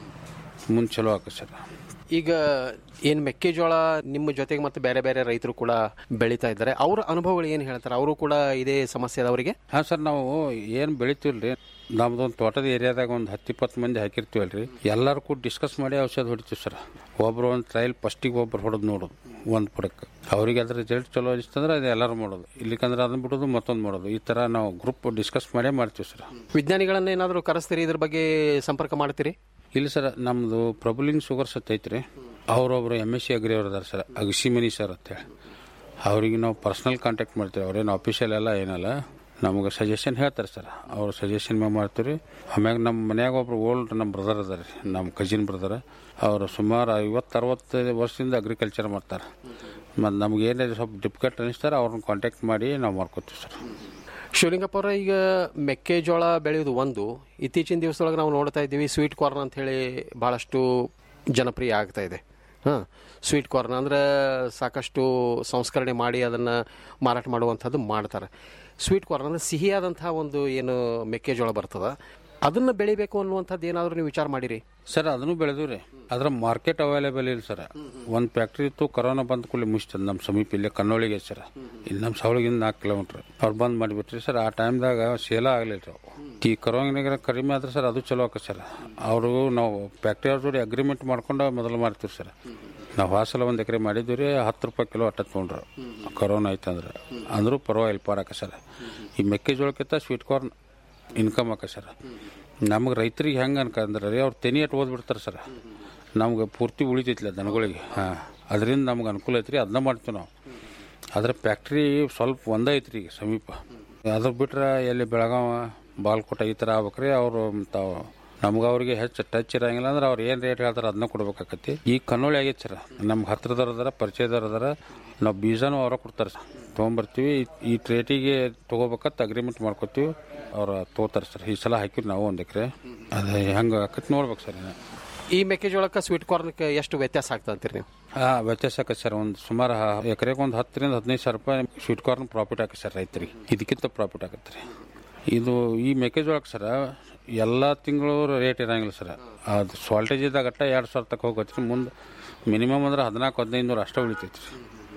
ಮುಂದೆ ಚಲೋ ಆಕತ್ ಸರ್ ಈಗ ಏನು ಮೆಕ್ಕೆಜೋಳ ನಿಮ್ಮ ಜೊತೆಗೆ ಮತ್ತೆ ಬೇರೆ ಬೇರೆ ರೈತರು ಕೂಡ ಬೆಳೀತಾ ಇದ್ದಾರೆ ಅವರ ಅನುಭವಗಳು ಏನು ಹೇಳ್ತಾರೆ ಅವರು ಕೂಡ ಇದೇ ಸಮಸ್ಯೆ ಅದ ಅವರಿಗೆ ಹಾಂ ಸರ್ ನಾವು ಏನು ಬೆಳಿತೀವಲ್ರಿ ನಮ್ದೊಂದು ತೋಟದ ಏರಿಯಾದಾಗ ಒಂದು ಹತ್ತು ಇಪ್ಪತ್ತು ಮಂದಿ ಹಾಕಿರ್ತೀವಲ್ರಿ ಎಲ್ಲರೂ ಕೂಡ ಡಿಸ್ಕಸ್ ಮಾಡಿ ಔಷಧ ಹೊಡಿತೀವಿ ಸರ್ ಒಬ್ರು ಒಂದು ಟ್ರಯಲ್ ಫಸ್ಟಿಗೆ ಒಬ್ರು ಹೊಡೆದು ನೋಡೋದು ಒಂದು ಪಡಕ್ಕೆ ಅವರಿಗೆ ಅದ್ರ ರಿಸಲ್ಟ್ ಚಲೋ ಅನಿಸ್ತಂದ್ರೆ ಅದು ಎಲ್ಲರೂ ಮಾಡೋದು ಇಲ್ಲಿಕಂದ್ರೆ ಅದನ್ನ ಬಿಡೋದು ಮತ್ತೊಂದು ಮಾಡೋದು ಈ ಥರ ನಾವು ಗ್ರೂಪ್ ಡಿಸ್ಕಸ್ ಮಾಡೇ ಮಾಡ್ತೀವಿ ಸರ್ ವಿಜ್ಞಾನಿಗಳನ್ನ ಏನಾದರೂ ಕರೆಸ್ತೀರಿ ಇದ್ರ ಬಗ್ಗೆ ಸಂಪರ್ಕ ಮಾಡ್ತೀರಿ ಇಲ್ಲ ಸರ್ ನಮ್ಮದು ಪ್ರಬುಲಿಂಗ್ ಶುಗರ್ ಸತ್ ಐತ್ರಿ ಅವರೊಬ್ರು ಎಮ್ ಎಸ್ ಸಿ ಅಗ್ರಿ ಅವ್ರು ಅದಾರ ಸರ್ ಅಗಸಿಮನಿ ಸರ್ ಅಂತೇಳಿ ಅವ್ರಿಗೆ ನಾವು ಪರ್ಸ್ನಲ್ ಕಾಂಟ್ಯಾಕ್ಟ್ ಮಾಡ್ತೀವಿ ಅವ್ರೇನು ಆಫೀಷಿಯಲ್ ಎಲ್ಲ ಏನಲ್ಲ ನಮಗೆ ಸಜೆಷನ್ ಹೇಳ್ತಾರೆ ಸರ್ ಅವ್ರ ಸಜೆಷನ್ ಮ್ಯಾಗ ಮಾಡ್ತೀವಿ ಆಮ್ಯಾಗ ನಮ್ಮ ಮನ್ಯಾಗ ಒಬ್ರು ಓಲ್ಡ್ ನಮ್ಮ ಬ್ರದರ್ ಅದಾರ ರೀ ನಮ್ಮ ಕಜಿನ್ ಬ್ರದರ್ ಅವರು ಸುಮಾರು ಐವತ್ತು ಅರವತ್ತು ವರ್ಷದಿಂದ ಅಗ್ರಿಕಲ್ಚರ್ ಮಾಡ್ತಾರೆ ಮತ್ತು ನಮ್ಗೆ ಏನಾದ್ರು ಸ್ವಲ್ಪ ಡಿಫಿಕಲ್ಟ್ ಅನಿಸ್ತಾರೆ ಅವ್ರನ್ನ ಕಾಂಟ್ಯಾಕ್ಟ್ ಮಾಡಿ ನಾವು ಮಾಡ್ಕೋತೀವಿ ಸರ್ ಶಿವಲಿಂಗಪ್ಪ ಅವರ ಈಗ ಮೆಕ್ಕೆಜೋಳ ಬೆಳೆಯೋದು ಒಂದು ಇತ್ತೀಚಿನ ದಿವಸದೊಳಗೆ ನಾವು ನೋಡ್ತಾ ಇದ್ದೀವಿ ಸ್ವೀಟ್ ಕಾರ್ನ್ ಅಂತ ಹೇಳಿ ಬಹಳಷ್ಟು ಜನಪ್ರಿಯ ಆಗ್ತಾ ಇದೆ ಹಾಂ ಸ್ವೀಟ್ ಕಾರ್ನ್ ಅಂದರೆ ಸಾಕಷ್ಟು ಸಂಸ್ಕರಣೆ ಮಾಡಿ ಅದನ್ನು ಮಾರಾಟ ಮಾಡುವಂಥದ್ದು ಮಾಡ್ತಾರೆ ಸ್ವೀಟ್ ಕಾರ್ನ್ ಅಂದರೆ ಸಿಹಿಯಾದಂತಹ ಒಂದು ಏನು ಮೆಕ್ಕೆಜೋಳ ಬರ್ತದ ಅದನ್ನು ಬೆಳಿಬೇಕು ಅನ್ನುವಂಥದ್ದು ಏನಾದರೂ ನೀವು ವಿಚಾರ ಮಾಡಿರಿ ಸರ್ ಅದನ್ನು ಬೆಳೆದು ರೀ ಅದ್ರ ಮಾರ್ಕೆಟ್ ಅವೈಲೇಬಲ್ ಇಲ್ಲ ಸರ್ ಒಂದು ಫ್ಯಾಕ್ಟ್ರಿ ಇತ್ತು ಕರೋನಾ ಬಂದ ಕೂಡಲೇ ಮುಗಿಸ್ತದೆ ನಮ್ಮ ಸಮೀಪ ಇಲ್ಲೇ ಕನ್ನೋಳಿಗೆ ಸರ್ ಇಲ್ಲಿ ನಮ್ಮ ಸವಳಿಗಿಂದ ನಾಲ್ಕು ಕಿಲೋಮೀಟ್ರ್ ಅವ್ರು ಬಂದ್ ಮಾಡಿಬಿಟ್ರಿ ಸರ್ ಆ ಟೈಮ್ದಾಗ ಸೇಲ ಆಗಲಿಲ್ಲ ರೀ ಅವು. ಈ ಕರೋನಾಗ ಕಡಿಮೆ ಆದ್ರೆ ಸರ್ ಅದು ಚಲೋ ಆಕತ್ ಸರ್ ಅವರು ನಾವು ಫ್ಯಾಕ್ಟ್ರಿ ಅವ್ರ ಜೋಡಿ ಅಗ್ರಿಮೆಂಟ್ ಮಾಡ್ಕೊಂಡು ಮೊದಲು ಮಾಡ್ತೀವಿ ಸರ್ ನಾವು ಹಾಸಲ ಒಂದು ಎಕರೆ ಮಾಡಿದ್ವಿ ರೀ ಹತ್ತು ರೂಪಾಯಿ ಕಿಲೋ ಅಟ್ಟ ತೊಗೊಂಡ್ರು ಕರೋನಾ ಐತಂದ್ರೆ ಅಂದರೂ ಪರವಾಗಿಲ್ಲ ಪಾಡಕ ಸರ್ ಈ ಮೆಕ್ಕೆಜೋಳಕ್ಕಿಂತ ಸ್ವೀಟ್ ಕಾರ್ನ್ ಇನ್ಕಮ್ ಆಕ ಸರ್ ನಮಗೆ ರೈತರಿಗೆ ಹೆಂಗೆ ಅನ್ಕಂದ್ರೆ ರೀ ಅವ್ರು ತೆನಿ ಅಟ್ ಓದ್ಬಿಡ್ತಾರೆ ಸರ್ ನಮ್ಗೆ ಪೂರ್ತಿ ಉಳಿತೈತಿಲ್ಲ ದನಗಳಿಗೆ ಹಾಂ ಅದರಿಂದ ನಮ್ಗೆ ಅನುಕೂಲ ಐತ್ರಿ ಅದನ್ನ ಮಾಡ್ತೀವಿ ನಾವು ಅದ್ರ ಫ್ಯಾಕ್ಟ್ರಿ ಸ್ವಲ್ಪ ಒಂದೇ ಐತ್ರಿ ಈಗ ಸಮೀಪ ಅದ್ರ ಬಿಟ್ರೆ ಎಲ್ಲಿ ಬೆಳಗಾವ ಬಾಲ್ಕೋಟ ಈ ಥರ ಆಗ್ಬೇಕ್ರಿ ಅವರು ತಾವು ನಮ್ಗೆ ಅವ್ರಿಗೆ ಹೆಚ್ಚು ಟಚ್ ಇರಂಗಿಲ್ಲ ಅಂದ್ರೆ ಅವ್ರು ಏನು ರೇಟ್ ಹೇಳ್ತಾರೆ ಅದನ್ನ ಕೊಡ್ಬೇಕಾಕತಿ ಈಗ ಕನ್ನೋಳಿ ಆಗೈತೆ ಸರ್ ನಮ್ಗೆ ಹತ್ರದವ್ರು ಅದಾರ ಪರಿಚಯದವ್ರು ಅದಾರ ನಾವು ಬೀಜನೂ ಅವ್ರ ಕೊಡ್ತಾರೆ ಸರ್ ತೊಗೊಂಬರ್ತೀವಿ ಈ- ಈ ರೇಟಿಗೆ ತೊಗೋಬೇಕಂತ ಅಗ್ರಿಮೆಂಟ್ ಮಾಡ್ಕೊತೀವಿ ಅವ್ರು ತೊಗೋತಾರೆ ಸರ್ ಈ ಸಲ ಹಾಕಿವಿ ನಾವು ಒಂದು ಎಕರೆ ಅದು ಹೆಂಗೆ ಆಕತಿ ನೋಡ್ಬೇಕು ಸರ್ ಇನ್ನು. ಈ ಮೆಕ್ಕೆಜೋಳಕ್ಕೆ ಸ್ವೀಟ್ ಕಾರ್ನ್ಗೆ ಎಷ್ಟು ವ್ಯತ್ಯಾಸ ಆಗ್ತದೆ ಅಂತೀರಿ ನೀವು ಹಾಂ ವ್ಯತ್ಯಾಸ ಆಕತ್ ಸರ್ ಒಂದು ಸುಮಾರು ಎಕರೆಗೆ ಒಂದು ಹತ್ತರಿಂದ ಹದಿನೈದು ಸಾವಿರ ರೂಪಾಯಿ ಸ್ವೀಟ್ ಕಾರ್ನ್ ಪ್ರಾಫಿಟ್ ಆಕತ್ ಸರ್ ರೈತರಿಗೆ ಇದಕ್ಕಿಂತ ಪ್ರಾಫಿಟ್ ಆಗತ್ತೆ ರೀ ಇದು ಈ ಮೆಕ್ಕೆಜೋಳಕ್ಕೆ ಸರ ಎಲ್ಲ ತಿಂಗಳು ರೇಟ್ ಇರಂಗಿಲ್ಲ ಸರ್ ಅದು ಸಾಲ್ಟೇಜ್ ಇದ್ದಾಗ ಅಟ್ಟ ಎರಡು ಸಾವಿರ ತಕ್ಕ ಹೋಗತ್ತೆ ರೀ ಮುಂದೆ ಮಿನಿಮಮ್ ಅಂದ್ರೆ ಹದಿನಾಲ್ಕು ಹದಿನೈದು ನೂರು ಅಷ್ಟೇ ಉಳಿತೈತಿ ರೀ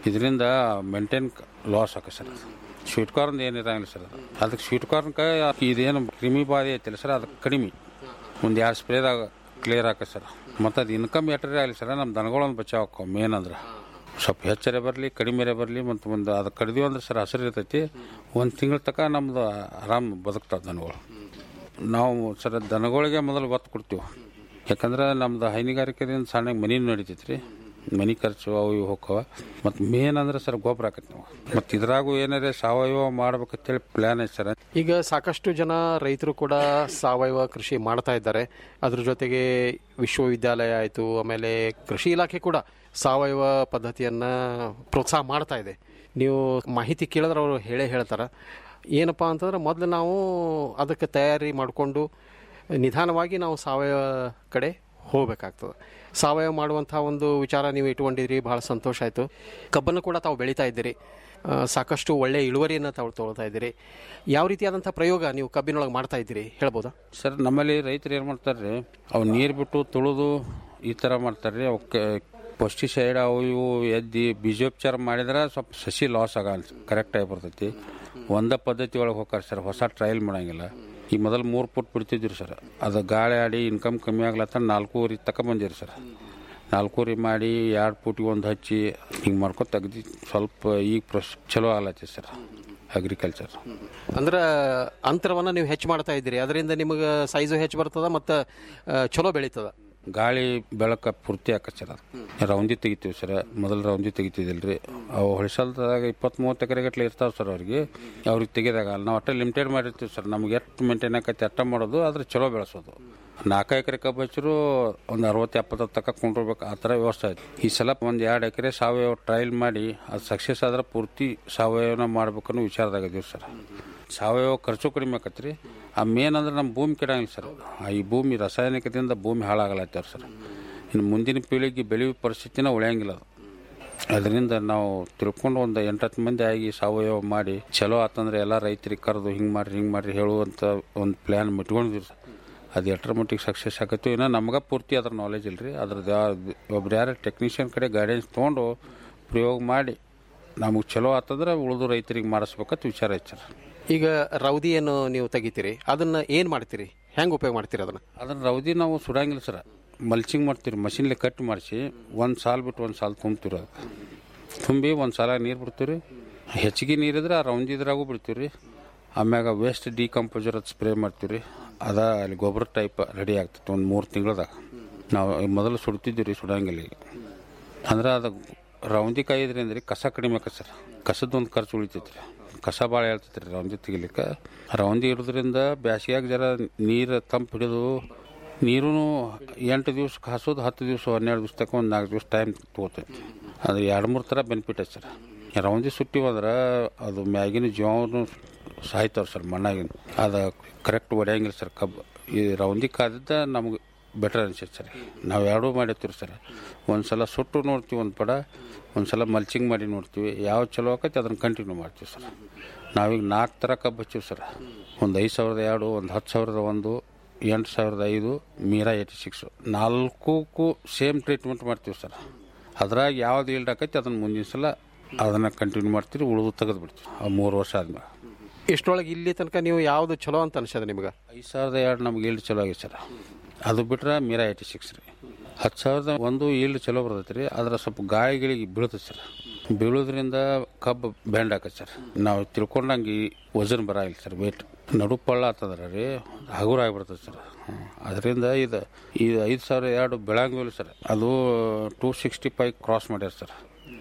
ಇದರಿಂದ ಮೇಂಟೈನ್ ಲಾಸ್ ಆಕ ಸರ್ ಅದು ಸ್ವೀಟ್ ಕಾರ್ನ್ ಏನಿರಂಗಿಲ್ಲ ಸರ್ ಅದು ಅದಕ್ಕೆ ಸ್ವೀಟ್ ಕಾರ್ನ್ಗೆ ಇದೇನು ಕ್ರಿಮಿ ಬಾಧೆ ಐತಿಲ್ಲ ಸರ್ ಅದಕ್ಕೆ ಕಡಿಮೆ ಒಂದು ಎರಡು ಸ್ಪ್ರೇದಾಗ ಕ್ಲಿಯರ್ ಆಕ ಸರ್ ಮತ್ತು ಅದು ಇನ್ಕಮ್ ಎಟ್ರೆ ಆಗಲಿ ಸರ್ ನಮ್ಮ ದನಗಳೊಂದು ಬಚಾವ್ ಆಕ್ಕವು ಮೇನ್ ಅಂದ್ರೆ ಸ್ವಲ್ಪ ಹೆಚ್ಚರೆ ಬರಲಿ ಕಡಿಮೆರೆ ಬರಲಿ ಮತ್ತು ಒಂದು ಅದು ಕಡಿದೀವಿ ಅಂದ್ರೆ ಸರ್ ಹಸಿರು ಇರ್ತೈತಿ ಒಂದು ತಿಂಗಳ ತನಕ ನಮ್ದು ಆರಾಮ್ ಬದುಕ್ತಾವೆ ದನಗಳು ನಾವು ಸರ್ ದನಗಳಿಗೆ ಮೊದಲು ಒತ್ತು ಕೊಡ್ತೀವಿ ಯಾಕಂದ್ರೆ ನಮ್ದು ಹೈನುಗಾರಿಕೆದಿಂದ ಸಣ್ಣ ಮನಿ ನಡಿತೈತಿ ರೀ ಮನಿ ಖರ್ಚು ಅವು ಇವು ಹೋಕ್ಕವ ಮತ್ತು ಮೇನ್ ಅಂದ್ರೆ ಸರ್ ಗೊಬ್ಬರ ಆಕೈತಿ ನಾವು ಮತ್ತು ಇದ್ರಾಗೂ ಏನಾರೇ ಸಾವಯವ ಮಾಡ್ಬೇಕಂತೇಳಿ ಪ್ಲ್ಯಾನ್ ಐತೆ ಸರ್ ಈಗ ಸಾಕಷ್ಟು ಜನ ರೈತರು ಕೂಡ ಸಾವಯವ ಕೃಷಿ ಮಾಡ್ತಾ ಇದ್ದಾರೆ ಅದ್ರ ಜೊತೆಗೆ ವಿಶ್ವವಿದ್ಯಾಲಯ ಆಯಿತು ಆಮೇಲೆ ಕೃಷಿ ಇಲಾಖೆ ಕೂಡ ಸಾವಯವ ಪದ್ಧತಿಯನ್ನು ಪ್ರೋತ್ಸಾಹ ಮಾಡ್ತಾ ಇದೆ ನೀವು ಮಾಹಿತಿ ಕೇಳಿದ್ರೆ ಅವರು ಹೇಳೇ ಹೇಳ್ತಾರೆ ಏನಪ್ಪ ಅಂತಂದ್ರೆ ಮೊದಲು ನಾವು ಅದಕ್ಕೆ ತಯಾರಿ ಮಾಡಿಕೊಂಡು ನಿಧಾನವಾಗಿ ನಾವು ಸಾವಯವ ಕಡೆ ಹೋಗಬೇಕಾಗ್ತದೆ ಸಾವಯವ ಮಾಡುವಂಥ ಒಂದು ವಿಚಾರ ನೀವು ಇಟ್ಕೊಂಡಿದ್ರಿ ಭಾಳ ಸಂತೋಷ ಆಯಿತು ಕಬ್ಬನ್ನು ಕೂಡ ತಾವು ಬೆಳೀತಾ ಇದ್ದೀರಿ ಆ, ಸಾಕಷ್ಟು ಒಳ್ಳೆಯ ಇಳುವರಿಯನ್ನು ತಾವು ತೊಗೊಳ್ತಾ ಇದ್ದೀರಿ ಯಾವ ರೀತಿಯಾದಂಥ ಪ್ರಯೋಗ ನೀವು ಕಬ್ಬಿನೊಳಗೆ ಮಾಡ್ತಾ ಇದ್ದೀರಿ ಹೇಳ್ಬೋದಾ ಸರ್ ನಮ್ಮಲ್ಲಿ ರೈತರು ಏನು ಮಾಡ್ತಾರೆ ರೀ ಅವು ನೀರು ಬಿಟ್ಟು ತುಳಿದು ಈ ಥರ ಮಾಡ್ತಾರೆ ರೀ ಅವಕ್ಕೆ ಪೆಸ್ಟಿಸೈಡ್ ಅವು ಇವು ಎದ್ದಿ ಬೀಜೋಪಚಾರ ಮಾಡಿದ್ರೆ ಸ್ವಲ್ಪ ಸಸಿ ಲಾಸ್ ಆಗಲ್ಲ ಕರೆಕ್ಟಾಗಿ ಬರ್ತೈತಿ ಒಂದ ಪದ್ಧತಿ ಒಳಗೆ ಹೋಗ್ತಾರೆ ಸರ್ ಹೊಸ ಟ್ರಯಲ್ ಮಾಡಂಗಿಲ್ಲ ಈಗ ಮೊದಲು ಮೂರು ಫುಟ್ ಬಿಡ್ತಿದ್ರಿ ಸರ್ ಅದು ಗಾಳಿ ಆಡಿ ಇನ್ಕಮ್ ಕಮ್ಮಿ ಆಗ್ಲತ್ತ ನಾಲ್ಕೂವರೆ ತಕ ಬಂದಿರಿ ಸರ್ ನಾಲ್ಕೂವರೆ ಮಾಡಿ ಎರಡು ಫುಟಿಗೆ ಒಂದು ಹಚ್ಚಿ ಹಿಂಗೆ ಮಾಡ್ಕೊತ ತೆಗ್ದು ಸ್ವಲ್ಪ ಈಗ ಪ್ರೊಸ್ ಚಲೋ ಆಗ್ಲತ್ತಿ ಸರ್ ಅಗ್ರಿಕಲ್ಚರ್ ಅಂದ್ರೆ ಅಂತರವನ್ನು ನೀವು ಹೆಚ್ಚು ಮಾಡ್ತಾ ಇದ್ದೀರಿ ಅದರಿಂದ ನಿಮಗೆ ಸೈಜು ಹೆಚ್ಚು ಬರ್ತದ ಮತ್ತು ಚಲೋ ಬೆಳೀತದ ಗಾಳಿ ಬೆಳಕ ಪೂರ್ತಿ ಆಕತ್ ಸರ್ ಅದು ರೌಂದಿ ತೆಗಿತೀವಿ ಸರ್ ಮೊದಲು ರೌಂದಿ ತೆಗಿತಿದ್ದಿಲ್ರಿ ಅವು ಹೊಳಿಸಲ್ದಾಗ ಇಪ್ಪತ್ತು ಮೂವತ್ತು ಎಕರೆ ಗಟ್ಲೆ ಇರ್ತಾವೆ ಸರ್ ಅವ್ರಿಗೆ ಅವ್ರಿಗೆ ತೆಗೆದಾಗ ನಾವು ಅಷ್ಟೇ ಲಿಮಿಟೆಡ್ ಮಾಡಿರ್ತೀವಿ ಸರ್ ನಮ್ಗೆ ಎಷ್ಟು ಮೇಂಟೈನ್ ಆಕೈತಿ ಅಟ್ಟ ಮಾಡೋದು ಆದ್ರೆ ಚಲೋ ಬೆಳೆಸೋದು ನಾಲ್ಕು ಎಕರೆ ಕಬ್ಬು ಹಚ್ಚರು ಒಂದು ಅರವತ್ತು ಎಪ್ಪತ್ತು ತಕ್ಕ ಕೊಂಡಿರ್ಬೇಕು ಆ ಥರ ವ್ಯವಸ್ಥೆ ಐತಿ ಈ ಸಲ ಒಂದು ಎರಡು ಎಕರೆ ಸಾವಯವ ಟ್ರಯಲ್ ಮಾಡಿ ಅದು ಸಕ್ಸಸ್ ಆದ್ರೆ ಪೂರ್ತಿ ಸಾವಯವನ ಮಾಡ್ಬೇಕನ್ನೋ ವಿಚಾರದಾಗಿದ್ದೀವಿ ಸರ್ ಸಾವಯವ ಖರ್ಚು ಕಡಿಮೆ ಆಕತ್ರಿ ಆ ಮೇನ್ ಅಂದ್ರೆ ನಮ್ಮ ಭೂಮಿ ಕೆಡಂಗಿಲ್ಲ ಸರ್ ಆ ಈ ಭೂಮಿ ರಾಸಾಯನಿಕದಿಂದ ಭೂಮಿ ಹಾಳಾಗಲತ್ತಾರ ಸರ್ ಇನ್ನು ಮುಂದಿನ ಪೀಳಿಗೆ ಬೆಳೆಯುವ ಪರಿಸ್ಥಿತಿನ ಉಳಿಯಂಗಿಲ್ಲ ಅದು ಅದರಿಂದ ನಾವು ತಿಳ್ಕೊಂಡು ಒಂದು ಎಂಟತ್ತು ಮಂದಿ ಆಗಿ ಸಾವಯವ ಮಾಡಿ ಚಲೋ ಆತಂದ್ರೆ ಎಲ್ಲ ರೈತರಿಗೆ ಕರೆದು ಹಿಂಗೆ ಮಾಡ್ರಿ ಹಿಂಗೆ ಮಾಡ್ರಿ ಹೇಳುವಂಥ ಒಂದು ಪ್ಲ್ಯಾನ್ ಇಟ್ಕೊಂಡಿದ್ದೀವಿ ಸರ್ ಅದು ಎಷ್ಟರ ಮಟ್ಟಿಗೆ ಸಕ್ಸಸ್ ಆಗತ್ತೋ ಏನೋ ನಮ್ಗೆ ಪೂರ್ತಿ ಅದ್ರ ನಾಲೆಜ್ ಇಲ್ರಿ ಅದ್ರದ್ದು ಯಾವ- ಒಬ್ರು ಯಾರು ಟೆಕ್ನಿಷಿಯನ್ ಕಡೆ ಗೈಡೆನ್ಸ್ ತೊಗೊಂಡು ಪ್ರಯೋಗ ಮಾಡಿ ನಮಗೆ ಚಲೋ ಆತಂದ್ರೆ ಉಳಿದು ರೈತರಿಗೆ ಮಾಡಿಸ್ಬೇಕಂತ ವಿಚಾರ ಐತೆ ಸರ್ ಈಗ ರೌದಿಯನ್ನು ನೀವು ತೆಗಿತೀರಿ ಅದನ್ನು ಏನು ಮಾಡ್ತೀರಿ ಹೆಂಗೆ ಉಪಯೋಗ ಮಾಡ್ತೀರಿ ಅದನ್ನು ಅದನ್ನ ರೌದಿ ನಾವು ಸುಡಂಗಿಲ್ಲ ಸರ್ ಮಲ್ಚಿಂಗ್ ಮಾಡ್ತೀವಿ ಮಷಿನ್ಲೆ ಕಟ್ ಮಾಡಿಸಿ ಒಂದು ಸಾಲು ಬಿಟ್ಟು ಒಂದು ಸಾಲು ತುಂಬ್ತೀವಿ ಅದು ತುಂಬಿ ಒಂದು ಸಾಲ ನೀರು ಬಿಡ್ತೀವಿ ರೀ ಹೆಚ್ಚಿಗೆ ನೀರಿದ್ರೆ ಆ ರೌಂದಿದ್ರಾಗೂ ಬಿಡ್ತೀವಿ ರೀ ಆಮ್ಯಾಗ ವೇಸ್ಟ್ ಡಿಕಂಪೋಸರ್ ಅದು ಸ್ಪ್ರೇ ಮಾಡ್ತೀವಿ ರೀ ಅದ ಅಲ್ಲಿ ಗೊಬ್ಬರ ಟೈಪ್ ರೆಡಿ ಆಗ್ತೈತೆ ಒಂದು ಮೂರು ತಿಂಗಳದಾಗ ನಾವು ಮೊದಲು ಸುಡ್ತಿದ್ದೀವಿ ರೀ ಸುಡಂಗಿಲ್ಲ ಈಗ ಅಂದ್ರೆ ಅದು ರೌಂದಿ ಕಾಯಿದ್ರಿಂದ ರೀ ಕಸ ಕಡಿಮೆ ಆಕತ್ ಸರ್ ಕಸದೊಂದು ಖರ್ಚು ಉಳಿತೈತಿ ರೀ ಕಸ ಭಾಳ ಹೇಳ್ತೈತಿ ರೀ ರೌಂದಿ ತೆಗಿಲಿಕ್ಕೆ ರೌಂದಿ ಇರೋದ್ರಿಂದ ಬ್ಯಾಸಿಗ್ಯಾಗ ಜರ ನೀರು ತಂಪು ಹಿಡಿದು ನೀರು ಎಂಟು ದಿವ್ಸ ಹಾಸೋದು ಹತ್ತು ದಿವಸ ಹನ್ನೆರಡು ದಿವ್ಸ ತಕ್ಕ ಒಂದು ನಾಲ್ಕು ದಿವಸ ಟೈಮ್ ತೊಗೋತೈತಿ ಅದು ಎರಡು ಮೂರು ಥರ ಬೆನಿಫಿಟ್ ಐತೆ ಸರ್ ರೌಂದಿ ಸುಟ್ಟಿವಂದ್ರೆ ಅದು ಮ್ಯಾಗಿನ ಜೀವನು ಸಾಯ್ತಾವ್ರಿ ಸರ್ ಮಣ್ಣಾಗಿನ ಅದು ಕರೆಕ್ಟ್ ಹೊಡೆಯಂಗಿಲ್ಲ ಸರ್ ಕಬ್ಬು ಈ ರೌಂದಿ ಕಾದಿದ್ದ ನಮಗೆ ಬೆಟರ್ ಅನ್ಸೈತೆ ಸರ್ ನಾವು ಎರಡೂ ಮಾಡಿರ್ತೀವಿ ಸರ್ ಒಂದು ಸಲ ಸುಟ್ಟು ನೋಡ್ತೀವಿ ಒಂದು ಪಡ ಒಂದು ಸಲ ಮಲ್ಚಿಂಗ್ ಮಾಡಿ ನೋಡ್ತೀವಿ ಯಾವ ಚಲೋ ಆಕೈತೆ ಅದನ್ನು ಕಂಟಿನ್ಯೂ ಮಾಡ್ತೀವಿ ಸರ್ ನಾವೀಗ ನಾಲ್ಕು ಥರ ಕಬ್ಬು ಹಚ್ಚಿವಿ ಸರ್ ಒಂದು ಐದು ಸಾವಿರದ ಎರಡು ಒಂದು ಹತ್ತು ಸಾವಿರದ ಒಂದು ಎಂಟು ಸಾವಿರದ ಐದು ಮೀರಾ ಏಯ್ಟಿ ಸಿಕ್ಸು ನಾಲ್ಕಕ್ಕೂ ಸೇಮ್ ಟ್ರೀಟ್ಮೆಂಟ್ ಮಾಡ್ತೀವಿ ಸರ್ ಅದ್ರಾಗ ಯಾವ್ದು ಈಲ್ಡ್ ಆಕೈತಿ ಅದನ್ನು ಮುಂದಿನ ಸಲ ಅದನ್ನು ಕಂಟಿನ್ಯೂ ಮಾಡ್ತೀವಿ ಉಳಿದು ತೆಗೆದು ಬಿಡ್ತೀವಿ ಆ ಮೂರು ವರ್ಷ ಆದ್ಮೇಲೆ ಇಷ್ಟರೊಳಗೆ ಇಲ್ಲಿ ತನಕ ನೀವು ಯಾವುದು ಚಲೋ ಅಂತ ಅನ್ಸದ ನಿಮ್ಗೆ ಐದು ಸಾವಿರದ ಎರಡು ನಮ್ಗೆ ಈಲ್ಡ್ ಚಲೋ ಆಗಿದೆ ಸರ್ ಅದು ಬಿಟ್ರೆ ಮೀರಾ ಏಯ್ಟಿ ಸಿಕ್ಸ್ ರೀ ಹತ್ತು ಸಾವಿರದ ಒಂದು ಈಲ್ಡ್ ಚಲೋ ಬರ್ತೈತೆ ರೀ ಅದ್ರ ಸ್ವಲ್ಪ ಗಾಳಿಗಳಿಗೆ ಬೀಳ್ತೈತೆ ಸರ್ ಬೀಳೋದ್ರಿಂದ ಕಬ್ಬು ಬ್ಯಾಂಡ್ ಆಕತ್ತೆ ಸರ್ ನಾವು ತಿಳ್ಕೊಂಡಂಗೆ ಈ ವಜನ್ ಬರಾಗಿಲ್ಲ ಸರ್ ವೇಟ್ ನಡು ಪಳ್ಳ ಆತಂದ್ರೆ ರೀ ಹಗುರ ಆಗಿಬಿಡ್ತದೆ ಸರ್ ಅದರಿಂದ ಇದು ಈ ಐದು ಸಾವಿರ ಎರಡು ಬೆಳಂಗಿಲ್ಲ ಸರ್ ಅದು ಟೂ ಸಿಕ್ಸ್ಟಿ ಫೈವ್ ಕ್ರಾಸ್ ಮಾಡ್ಯಾರ ಸರ್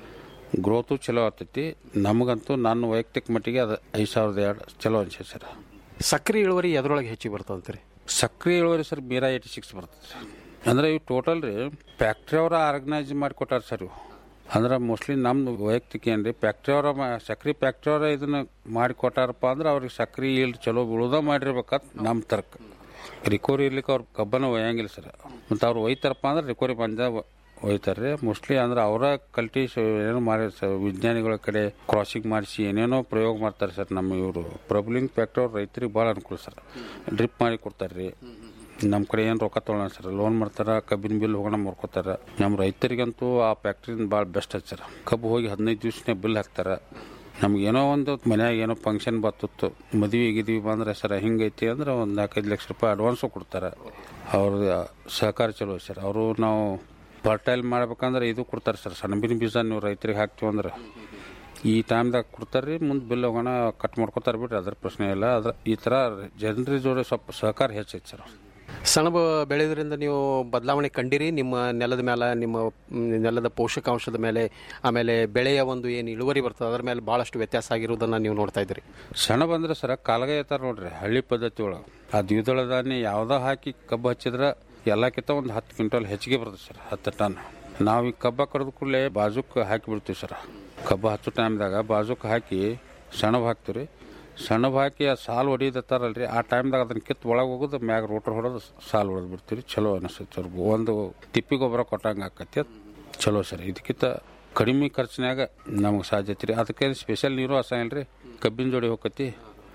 ಗ್ರೋತು ಚಲೋ ಆಗ್ತೈತಿ ನಮಗಂತೂ ನನ್ನ ವೈಯಕ್ತಿಕ ಮಟ್ಟಿಗೆ ಅದು ಐದು ಸಾವಿರದ ಎರಡು ಚಲೋ ಅನ್ಸೈತೆ ಸರ್ ಸಕ್ರೆ ಇಳುವರಿ ಎದ್ರೊಳಗೆ ಹೆಚ್ಚಿಗೆ ಬರ್ತದಂತೀರಿ ಸಕ್ರೆ ಇಳುವರಿ ಸರ್ ಮೀರಾ ಏಯ್ಟಿ ಸಿಕ್ಸ್ ಬರ್ತದೆ ಸರ್ ಅಂದ್ರೆ ಇವು ಟೋಟಲ್ ರೀ ಫ್ಯಾಕ್ಟ್ರಿ ಅವರ ಆರ್ಗನೈಸ್ ಮಾಡಿಕೊಟ್ಟಾರ ಸರ್ ಇವು ಅಂದ್ರೆ ಮೋಸ್ಟ್ಲಿ ನಮ್ದು ವೈಯಕ್ತಿಕ ಏನು ರೀ ಫ್ಯಾಕ್ಟ್ರಿ ಅವರ ಸಕ್ರೆ ಫ್ಯಾಕ್ಟ್ರಿ ಅವರ ಇದನ್ನ ಮಾಡಿ ಕೊಟ್ಟಾರಪ್ಪ ಅಂದ್ರೆ ಅವ್ರಿಗೆ ಸಕ್ರೆ ಈಲ್ಡ್ ಚಲೋ ಬೀಳೋದ ಮಾಡಿರ್ಬೇಕಂತ ನಮ್ಮ ತರ್ಕ ರಿಕವರಿ ಇರ್ಲಿಕ್ಕೆ ಅವ್ರು ಕಬ್ಬನ ಒಯ್ಯಂಗಿಲ್ಲ ಸರ್ ಮತ್ತು ಅವ್ರು ಒಯ್ತಾರಪ್ಪ ಅಂದ್ರೆ ರಿಕವರಿ ಬಂದ ಒಯ್ತಾರೆ ರೀ ಮೋಸ್ಟ್ಲಿ ಅಂದ್ರೆ ಅವರ ಕಲ್ಟಿ ಏನೋ ಮಾಡಿ ಸರ್ ವಿಜ್ಞಾನಿಗಳ ಕಡೆ ಕ್ರಾಸಿಂಗ್ ಮಾಡಿಸಿ ಏನೇನೋ ಪ್ರಯೋಗ ಮಾಡ್ತಾರೆ ಸರ್ ನಮ್ಮ ಇವರು ಪ್ರಬ್ಲಿಂಗ್ ಫ್ಯಾಕ್ಟ್ರಿ ಅವ್ರು ರೈತರಿಗೆ ಭಾಳ ಅನುಕೂಲ ಸರ್ ಡ್ರಿಪ್ ಮಾಡಿ ಕೊಡ್ತಾರೆ ರೀ ನಮ್ಮ ಕಡೆ ಏನು ರೊಕ್ಕ ತೊಗೊಳ ಸರ್ ಲೋನ್ ಮಾಡ್ತಾರ ಕಬ್ಬಿನ ಬಿಲ್ ಹೋಗೋಣ ಮಾಡ್ಕೋತಾರ ನಮ್ಮ ರೈತರಿಗಂತೂ ಆ ಫ್ಯಾಕ್ಟ್ರಿನ ಭಾಳ ಬೆಸ್ಟ್ ಐತೆ ಸರ್ ಕಬ್ಬು ಹೋಗಿ ಹದಿನೈದು ದಿವ್ಸನೇ ಬಿಲ್ ಹಾಕ್ತಾರ ನಮ್ಗೇನೋ ಒಂದು ಮನ್ಯಾಗ ಏನೋ ಫಂಕ್ಷನ್ ಬತ್ತಿತ್ತು ಮದುವೆ ಗಿದ್ವಿ ಬಂದ್ರೆ ಸರ್ ಹಿಂಗೈತಿ ಅಂದ್ರೆ ಒಂದು ನಾಲ್ಕೈದು ಲಕ್ಷ ರೂಪಾಯಿ ಅಡ್ವಾನ್ಸು ಕೊಡ್ತಾರೆ ಅವ್ರ ಸಹಕಾರ ಚಲೋ ಸರ್ ಅವರು ನಾವು ಫರ್ಟೈಲ್ ಮಾಡ್ಬೇಕಂದ್ರೆ ಇದು ಕೊಡ್ತಾರೆ ಸರ್ ಸಣ್ಣಬಿನ ಬೀಜ ನೀವು ರೈತರಿಗೆ ಹಾಕ್ತೀವಿ ಅಂದ್ರೆ ಈ ಟೈಮ್ದಾಗ ಕೊಡ್ತಾರೆ ರೀ ಮುಂದೆ ಬಿಲ್ ಹೋಗೋಣ ಕಟ್ ಮಾಡ್ಕೊತಾರೆ ಬಿಡ್ರಿ ಅದ್ರ ಪ್ರಶ್ನೆ ಇಲ್ಲ ಅದ್ರ ಈ ಥರ ಜನರ ಜೋಡಿ ಸ್ವಲ್ಪ ಸಹಕಾರ ಹೆಚ್ಚೈತೆ ಸರ್ ಸೆಣಬು ಬೆಳೆಯೋದ್ರಿಂದ ನೀವು ಬದಲಾವಣೆ ಕಂಡಿರಿ ನಿಮ್ಮ ನೆಲದ ಮೇಲೆ ನಿಮ್ಮ ಮ್, ನೆಲದ ಪೋಷಕಾಂಶದ ಮೇಲೆ ಆಮೇಲೆ ಬೆಳೆಯ ಒಂದು ಏನು ಇಳುವರಿ ಬರ್ತದೆ ಅದರ ಮೇಲೆ ಭಾಳಷ್ಟು ವ್ಯತ್ಯಾಸ ಆಗಿರೋದನ್ನು ನೀವು ನೋಡ್ತಾ ಇದ್ದೀರಿ ಸೆಣಬ್ ಅಂದ್ರೆ ಸರ ಕಾಲಗ ಐತಾರ ನೋಡ್ರಿ ಹಳ್ಳಿ ಪದ್ಧತಿ ಒಳಗೆ ಆ ದ್ವಿದಳ ಧಾನ್ಯ ಯಾವ್ದೋ ಹಾಕಿ ಕಬ್ಬು ಹಚ್ಚಿದ್ರೆ ಎಲ್ಲಕ್ಕಿಂತ ಒಂದು ಹತ್ತು ಕ್ವಿಂಟಲ್ ಹೆಚ್ಚಿಗೆ ಬರ್ತದೆ ಸರ್ ಹತ್ತು ಟನ್ ನಾವು ಈ ಕಬ್ಬ ಕಡ್ದ ಕೂಡಲೇ ಬಾಜುಕ್ ಹಾಕಿ ಬಿಡ್ತೀವಿ ಸರ್ ಕಬ್ಬು ಹಚ್ಚೋ ಟೈಮ್ದಾಗ ಬಾಜುಕ್ ಹಾಕಿ ಸೆಣಬ್ ಹಾಕ್ತೀವಿ ರೀ ಸೆಣಬ್ ಹಾಕಿ ಆ ಸಾಲು ಹೊಡಿದತ್ತಾರಲ್ರಿ ಆ ಟೈಮ್ದಾಗ ಅದನ್ನ ಕಿತ್ತು ಒಳಗೆ ಹೋಗೋದು ಮ್ಯಾಗ ರೋಟರ್ ಹೊಡೆದು ಸಾಲು ಹೊಡೆದು ಬಿಡ್ತೀವಿ ಚಲೋ ಅನಿಸ್ತೈತೆ ಸರ್ ಒಂದು ತಿಪ್ಪಿ ಗೊಬ್ಬರ ಕೊಟ್ಟಂಗೆ ಆಕತಿ ಅದ್ ಚಲೋ ಸರ್ ಇದಕ್ಕಿಂತ ಕಡಿಮೆ ಖರ್ಚಿನಾಗ ನಮಗೆ ಸಾಧ್ಯತೆ ರೀ ಅದಕ್ಕೆ ಸ್ಪೆಷಲ್ ನೀರು ಹಾಸಂಗಿಲ್ಲ ರೀ ಕಬ್ಬಿನ ಜೋಡಿ ಹೋಗತಿ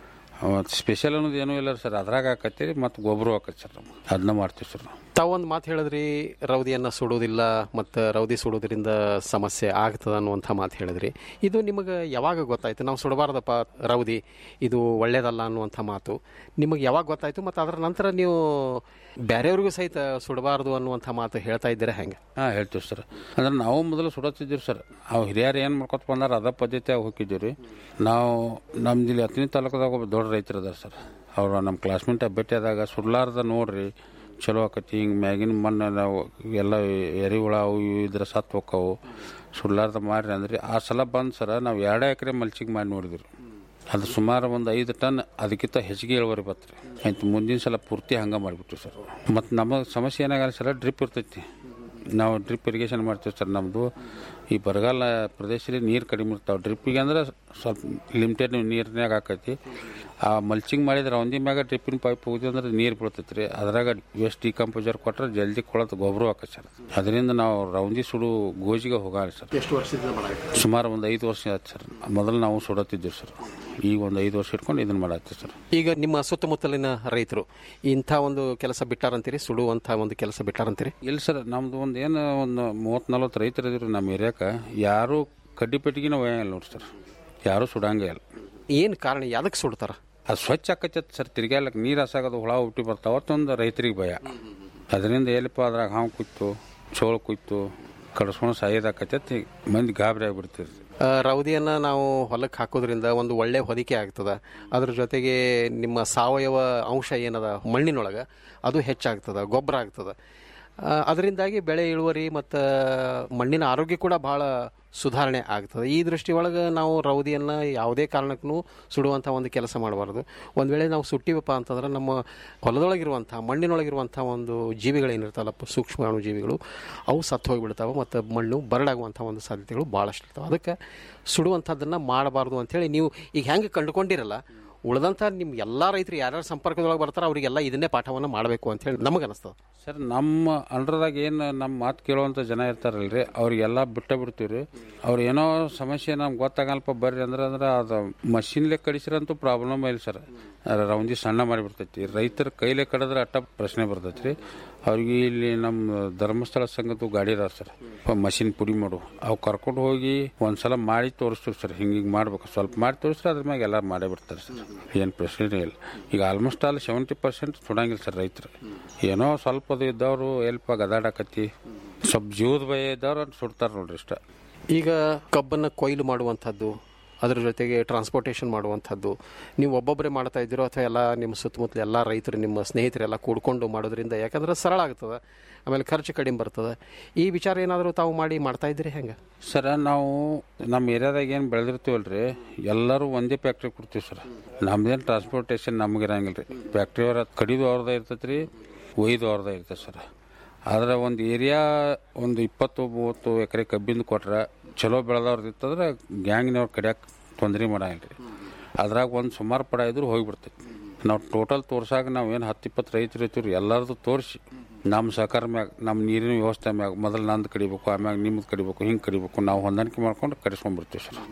ಸ್ಪೆಷಲ್ ಅನ್ನೋದು ಏನೂ ಇಲ್ಲ ಸರ್ ಅದ್ರಾಗ ಹಾಕತ್ತಿ ಮತ್ತು ಗೊಬ್ಬರ ಹಾಕತ್ತೆ ಸರ್ ನಮ್ಗೆ ಅದನ್ನ ಮಾಡ್ತೀವಿ ಸರ್ ನಾವು ತಾವೊಂದು ಮಾತು ಹೇಳಿದ್ರಿ ರೌದಿಯನ್ನು ಸುಡೋದಿಲ್ಲ ಮತ್ತು ರೌದಿ ಸುಡೋದ್ರಿಂದ ಸಮಸ್ಯೆ ಆಗ್ತದ ಅನ್ನುವಂಥ ಮಾತು ಹೇಳಿದ್ರಿ ಇದು ನಿಮಗೆ ಯಾವಾಗ ಗೊತ್ತಾಯ್ತು ನಾವು ಸುಡಬಾರ್ದಪ್ಪ ರೌದಿ ಇದು ಒಳ್ಳೇದಲ್ಲ ಅನ್ನುವಂಥ ಮಾತು ನಿಮಗೆ ಯಾವಾಗ ಗೊತ್ತಾಯ್ತು ಮತ್ತು ಅದರ ನಂತರ ನೀವು ಬೇರೆಯವ್ರಿಗೂ ಸಹಿತ ಸುಡಬಾರ್ದು ಅನ್ನುವಂಥ ಮಾತು ಹೇಳ್ತಾ ಇದ್ದೀರಾ ಹೆಂಗೆ ಹಾಂ ಹೇಳ್ತೀವಿ ಸರ್ ಅಂದ್ರೆ ನಾವು ಮೊದಲು ಸುಡತ್ತಿದ್ದೀವಿ ಸರ್ ಅವು ಹಿರಿಯರು ಏನು ಮಾಡ್ಕೊತ ಬಂದಾರ ಅದ ಪದ್ಧತಿಯಾಗಿ ಹೋಗಿದ್ದೀವಿ ರೀ ನಾವು ನಮ್ದು ಇಲ್ಲಿ ಹತ್ತನೇ ತಾಲೂಕದಾಗ ಒಬ್ಬ ದೊಡ್ಡ ರೈತರು ಅದಾರ ಸರ್ ಅವರು ನಮ್ಮ ಕ್ಲಾಸ್ಮೇಟ್ ಭೇಟಿಯಾದಾಗ ಸುಡ್ಲಾರ್ದ ನೋಡ್ರಿ ಚಲೋ ಆಕತಿ ಹಿಂಗೆ ಮ್ಯಾಗಿನ ಮಣ್ಣು ನಾವು ಎಲ್ಲ ಎರಿಹುಳ ಅವು ಇವು ಇದ್ರೆ ಸತ್ತು ಹೋಕ್ಕವು ಸುಡ್ಲಾರ್ದ ಮಾಡ್ರಿ ಅಂದ್ರೆ ಆ ಸಲ ಬಂದು ಸರ ನಾವು ಎರಡು ಎಕರೆ ಮಲ್ಚಿಗೆ ಮಾಡಿ ನೋಡಿದ್ರಿ ಅದು ಸುಮಾರು ಒಂದು ಐದು ಟನ್ ಅದಕ್ಕಿಂತ ಹೆಚ್ಚಿಗೆ ಇಳುವರಿ ಬತ್ರಿ ಆಯ್ತು ಮುಂದಿನ ಸಲ ಪೂರ್ತಿ ಹಂಗೆ ಮಾಡಿಬಿಟ್ವಿ ಸರ್ ಮತ್ತು ನಮ್ಮ ಸಮಸ್ಯೆ ಏನಾಗಲ್ಲ ಸರ್ ಡ್ರಿಪ್ ಇರ್ತೈತಿ ನಾವು ಡ್ರಿಪ್ ಇರಿಗೇಷನ್ ಮಾಡ್ತೀವಿ ಸರ್ ನಮ್ಮದು ಈ ಬರಗಾಲ ಪ್ರದೇಶದಲ್ಲಿ ನೀರು ಕಡಿಮೆ ಇರ್ತಾವೆ ಡ್ರಿಪ್ಪಿಗೆ ಅಂದ್ರೆ ಸ್ವಲ್ಪ ಲಿಮಿಟೆಡ್ ನೀರಿನಾಗ ಹಾಕೈತಿ ಆ ಮಲ್ಚಿಂಗ್ ಮಾಡಿದ್ರೆ ಒಂದಿ ಮ್ಯಾಗ ಡ್ರಿಪ್ಪಿನ ಪೈಪ್ ಹೋಗಿ ಅಂದ್ರೆ ನೀರು ಬೀಳ್ತೈತಿ ರೀ ಅದ್ರಾಗ ವೇಸ್ಟ್ ಡಿಕಂಪೋಸರ್ ಕೊಟ್ಟರೆ ಜಲ್ದಿ ಕೊಳತ್ ಗೊಬ್ಬರ ಹಾಕತ್ತೆ ಸರ್ ಅದರಿಂದ ನಾವು ರೌಂದಿ ಸುಡು ಗೋಜಿಗೆ ಹೋಗಲ್ಲ ಸರ್ ಎಷ್ಟು ವರ್ಷದಿಂದ ಮಾಡಾಕ ಸುಮಾರು ಒಂದು ಐದು ವರ್ಷ ಆಯ್ತು ಸರ್ ಮೊದಲು ನಾವು ಸುಡತ್ತಿದ್ದೀವಿ ಸರ್ ಈಗ ಒಂದು ಐದು ವರ್ಷ ಇಟ್ಕೊಂಡು ಇದನ್ನು ಮಾಡತ್ತೀವಿ ಸರ್ ಈಗ ನಿಮ್ಮ ಸುತ್ತಮುತ್ತಲಿನ ರೈತರು ಇಂಥ ಒಂದು ಕೆಲಸ ಬಿಟ್ಟಾರಂತೀರಿ ಸುಡುವಂಥ ಒಂದು ಕೆಲಸ ಬಿಟ್ಟಾರಂತೀರಿ ಇಲ್ಲ ಸರ್ ನಮ್ದು ಒಂದು ಏನು ಒಂದು ಮೂವತ್ತು ನಲ್ವತ್ತು ರೈತರು ಇದ್ರು ನಮ್ಮ ಏರಿಯಾಕ್ಕೆ ಯಾರೂ ಕಡ್ಡಿ ಪೆಟ್ಟಿಗೆನ ಒಯ್ಯಂಗಿಲ್ಲ ನೋಡಿ ಸರ್ ಯಾರೂ ಸುಡಂಗೇ ಇಲ್ಲ ಏನು ಕಾರಣ ಯಾವ್ದಕ್ಕೆ ಸುಡ್ತಾರ ಅದು ಸ್ವಚ್ಛ ಆಕೈತೆ ಸರ್ ತಿರ್ಗ್ಯಾಲಕ್ಕೆ ನೀರು ಹಸಾಗೋದು ಹುಳ ಹುಟ್ಟಿ ಬರ್ತಾವ ಅವತ್ತೊಂದು ರೈತರಿಗೆ ಭಯ ಅದರಿಂದ ಎಲ್ಲಿಪ್ಪ ಅದ್ರಾಗ ಹಾವು ಕುಯ್ತು ಚೋಳು ಕುಯ್ತು ಕಡಿಸ್ಕೊಂಡು ಸಾಯೋದಾಕೈತೆ ಮಂದಿ ಗಾಬರಿ ಆಗಿಬಿಡ್ತೀರಿ ಆ, ರೌದಿಯನ್ನು ನಾವು ಹೊಲಕ್ಕೆ ಹಾಕೋದ್ರಿಂದ ಒಂದು ಒಳ್ಳೆ ಹೊದಿಕೆ ಆಗ್ತದ ಅದ್ರ ಜೊತೆಗೆ ನಿಮ್ಮ ಸಾವಯವ ಅಂಶ ಏನದ ಮಣ್ಣಿನೊಳಗೆ ಅದು ಹೆಚ್ಚಾಗ್ತದ ಗೊಬ್ಬರ ಆಗ್ತದ ಆ, ಅದರಿಂದಾಗಿ ಬೆಳೆ ಇಳುವರಿ ಮತ್ತು ಮಣ್ಣಿನ ಆರೋಗ್ಯ ಕೂಡ ಭಾಳ ಸುಧಾರಣೆ ಆಗ್ತದೆ ಈ ದೃಷ್ಟಿ ಒಳಗೆ ನಾವು ರೌದಿಯನ್ನು ಯಾವುದೇ ಕಾರಣಕ್ಕೂ ಸುಡುವಂಥ ಒಂದು ಕೆಲಸ ಮಾಡಬಾರ್ದು ಒಂದು ವೇಳೆ ನಾವು ಸುಟ್ಟಿವಪ್ಪ ಅಂತಂದ್ರೆ ನಮ್ಮ ಹೊಲದೊಳಗಿರುವಂಥ ಮಣ್ಣಿನೊಳಗಿರುವಂಥ ಒಂದು ಜೀವಿಗಳೇನಿರ್ತಾವಲ್ಲ ಪ- ಸೂಕ್ಷ್ಮಾಣು ಜೀವಿಗಳು ಅವು ಸತ್ತು ಹೋಗಿಬಿಡ್ತಾವೆ ಮತ್ತು ಮಣ್ಣು ಬರಡಾಗುವಂಥ ಒಂದು ಸಾಧ್ಯತೆಗಳು ಭಾಳಷ್ಟು ಇರ್ತಾವೆ ಅದಕ್ಕೆ ಸುಡುವಂಥದ್ದನ್ನು ಮಾಡಬಾರ್ದು ಅಂಥೇಳಿ ನೀವು ಈಗ ಹೆಂಗೆ ಕಂಡುಕೊಂಡಿರಲ್ಲ ಉಳಿದಂಥ ನಿಮ್ಮ ಎಲ್ಲ ರೈತರು ಯಾರ್ಯಾರು ಸಂಪರ್ಕದೊಳಗೆ ಬರ್ತಾರೆ ಅವರಿಗೆಲ್ಲ ಇದನ್ನೇ ಪಾಠವನ್ನು ಮಾಡಬೇಕು ಅಂತೇಳಿ ನಮಗೆ ಅನಿಸ್ತದೆ ಸರ್ ನಮ್ಮ ಅಂಡ್ರದಾಗ ಏನು ನಮ್ಮ ಮಾತು ಕೇಳುವಂಥ ಜನ ಇರ್ತಾರಲ್ರಿ ಅವ್ರಿಗೆಲ್ಲ ಬಿಟ್ಟ ಬಿಡ್ತೀವಿ ರೀ ಅವ್ರು ಏನೋ ಸಮಸ್ಯೆ ನಮ್ಗೆ ಗೊತ್ತಾಗಲ್ಪ ಬರ್ರಿ ಅಂದ್ರೆ ಅಂದ್ರೆ ಅದು ಮಷಿನ್ಲೆ ಕಡಿಸಿರಂತೂ ಪ್ರಾಬ್ಲಮ್ ಇಲ್ಲ ಸರ್ ರೌಂದಿ ಸಣ್ಣ ಮಾಡಿಬಿಡ್ತೈತಿ ರೈತರ ಕೈಲೇ ಕಡಿದ್ರೆ ಅಟ್ಟ ಪ್ರಶ್ನೆ ಬರ್ತೈತಿ ರೀ ಅವ್ರಿಗೆ ಇಲ್ಲಿ ನಮ್ಮ ಧರ್ಮಸ್ಥಳ ಸಂಘದ್ದು ಗಾಡಿ ಅದಾವ ಸರ್ ಮಷಿನ್ ಪುಡಿ ಮಾಡು ಅವು ಕರ್ಕೊಂಡು ಹೋಗಿ ಒಂದ್ಸಲ ಮಾಡಿ ತೋರಿಸ್ತೀವಿ ಸರ್ ಹಿಂಗೆ ಹಿಂಗೆ ಮಾಡ್ಬೇಕು ಸ್ವಲ್ಪ ಮಾಡಿ ತೋರಿಸ್ರೆ ಅದ್ರ ಮ್ಯಾಗ ಎಲ್ಲ ಮಾಡೇ ಬಿಡ್ತಾರೆ ಸರ್ ಏನು ಪ್ರಶ್ನೆ ಇಲ್ಲ ಈಗ ಆಲ್ಮೋಸ್ಟ್ ಆಲ್ ಸೆವೆಂಟಿ ಪರ್ಸೆಂಟ್ ಸುಡಂಗಿಲ್ಲ ಸರ್ ರೈತರು ಏನೋ ಸ್ವಲ್ಪ ಅದು ಇದ್ದವರು ಎಲ್ಪ ಗದಾಡಕತ್ತಿ ಸ್ವಲ್ಪ ಜೀವದ ಭಯ ಇದ್ದವ್ರು ಸುಡ್ತಾರೆ ನೋಡ್ರಿ ಇಷ್ಟ ಈಗ ಕಬ್ಬನ್ನು ಕೊಯ್ಲು ಮಾಡುವಂಥದ್ದು ಅದರ ಜೊತೆಗೆ ಟ್ರಾನ್ಸ್ಪೋರ್ಟೇಷನ್ ಮಾಡುವಂಥದ್ದು ನೀವು ಒಬ್ಬೊಬ್ಬರೇ ಮಾಡ್ತಾ ಇದ್ದೀರೋ ಅಥವಾ ಎಲ್ಲ ನಿಮ್ಮ ಸುತ್ತಮುತ್ತಲ ಎಲ್ಲ ರೈತರು ನಿಮ್ಮ ಸ್ನೇಹಿತರೆಲ್ಲ ಕೂಡ್ಕೊಂಡು ಮಾಡೋದ್ರಿಂದ ಯಾಕಂದ್ರೆ ಸರಳ ಆಗ್ತದೆ ಆಮೇಲೆ ಖರ್ಚು ಕಡಿಮೆ ಬರ್ತದೆ ಈ ವಿಚಾರ ಏನಾದರೂ ತಾವು ಮಾಡಿ ಮಾಡ್ತಾ ಇದ್ದೀರಿ ಹೆಂಗೆ ಸರ್ ನಾವು ನಮ್ಮ ಏರಿಯಾದಾಗ ಏನು ಬೆಳೆದಿರ್ತೀವಲ್ರಿ ಎಲ್ಲರೂ ಒಂದೇ ಫ್ಯಾಕ್ಟ್ರಿ ಕೊಡ್ತೀವಿ ಸರ್ ನಮ್ದೇನು ಟ್ರಾನ್ಸ್ಪೋರ್ಟೇಷನ್ ನಮ್ಗೆ ಇರಂಗಿಲ್ಲ ರೀ ಫ್ಯಾಕ್ಟ್ರಿ ಅವ್ರ ಕಡಿದು ಅವ್ರದ್ದೇ ಇರ್ತೈತೆ ರೀ ಒಯ್ದು ಅವ್ರದ್ದೇ ಇರ್ತೈತೆ ಸರ್ ಆದ್ರೆ ಒಂದು ಏರಿಯಾ ಒಂದು ಇಪ್ಪತ್ತು ಮೂವತ್ತು ಎಕರೆ ಕಬ್ಬಿಂದು ಕೊಟ್ರೆ ಚಲೋ ಬೆಳೆದವ್ರದ್ದು ಇತ್ತಂದ್ರೆ ಗ್ಯಾಂಗ್ನವ್ರು ಕಡಿಯಕ್ಕೆ ತೊಂದರೆ ಮಾಡಂಗಿಲ್ಲ ರೀ ಅದ್ರಾಗ ಒಂದು ಸುಮಾರು ಪಡ ಇದ್ರು ಹೋಗಿಬಿಡ್ತೈತಿ ನಾವು ಟೋಟಲ್ ತೋರ್ಸಾಗ ನಾವು ಏನು ಹತ್ತು ಇಪ್ಪತ್ತು ರೈತರು ಇರ್ತೀವಿ ಎಲ್ಲರದು ತೋರಿಸಿ ನಮ್ಮ ಸಹಕಾರ ಮ್ಯಾಗ ನಮ್ಮ ನೀರಿನ ವ್ಯವಸ್ಥೆ ಮ್ಯಾಗ ಮೊದಲು ನಂದು ಕಡಿಬೇಕು ಆಮ್ಯಾಗ ನಿಮ್ದು ಕಡಿಬೇಕು ಹಿಂಗೆ ಕಡಿಬೇಕು ನಾವು ಹೊಂದಾಣಿಕೆ ಮಾಡ್ಕೊಂಡು ಕಡಿಸ್ಕೊಂಡ್ಬಿಡ್ತೀವಿ ಸರ್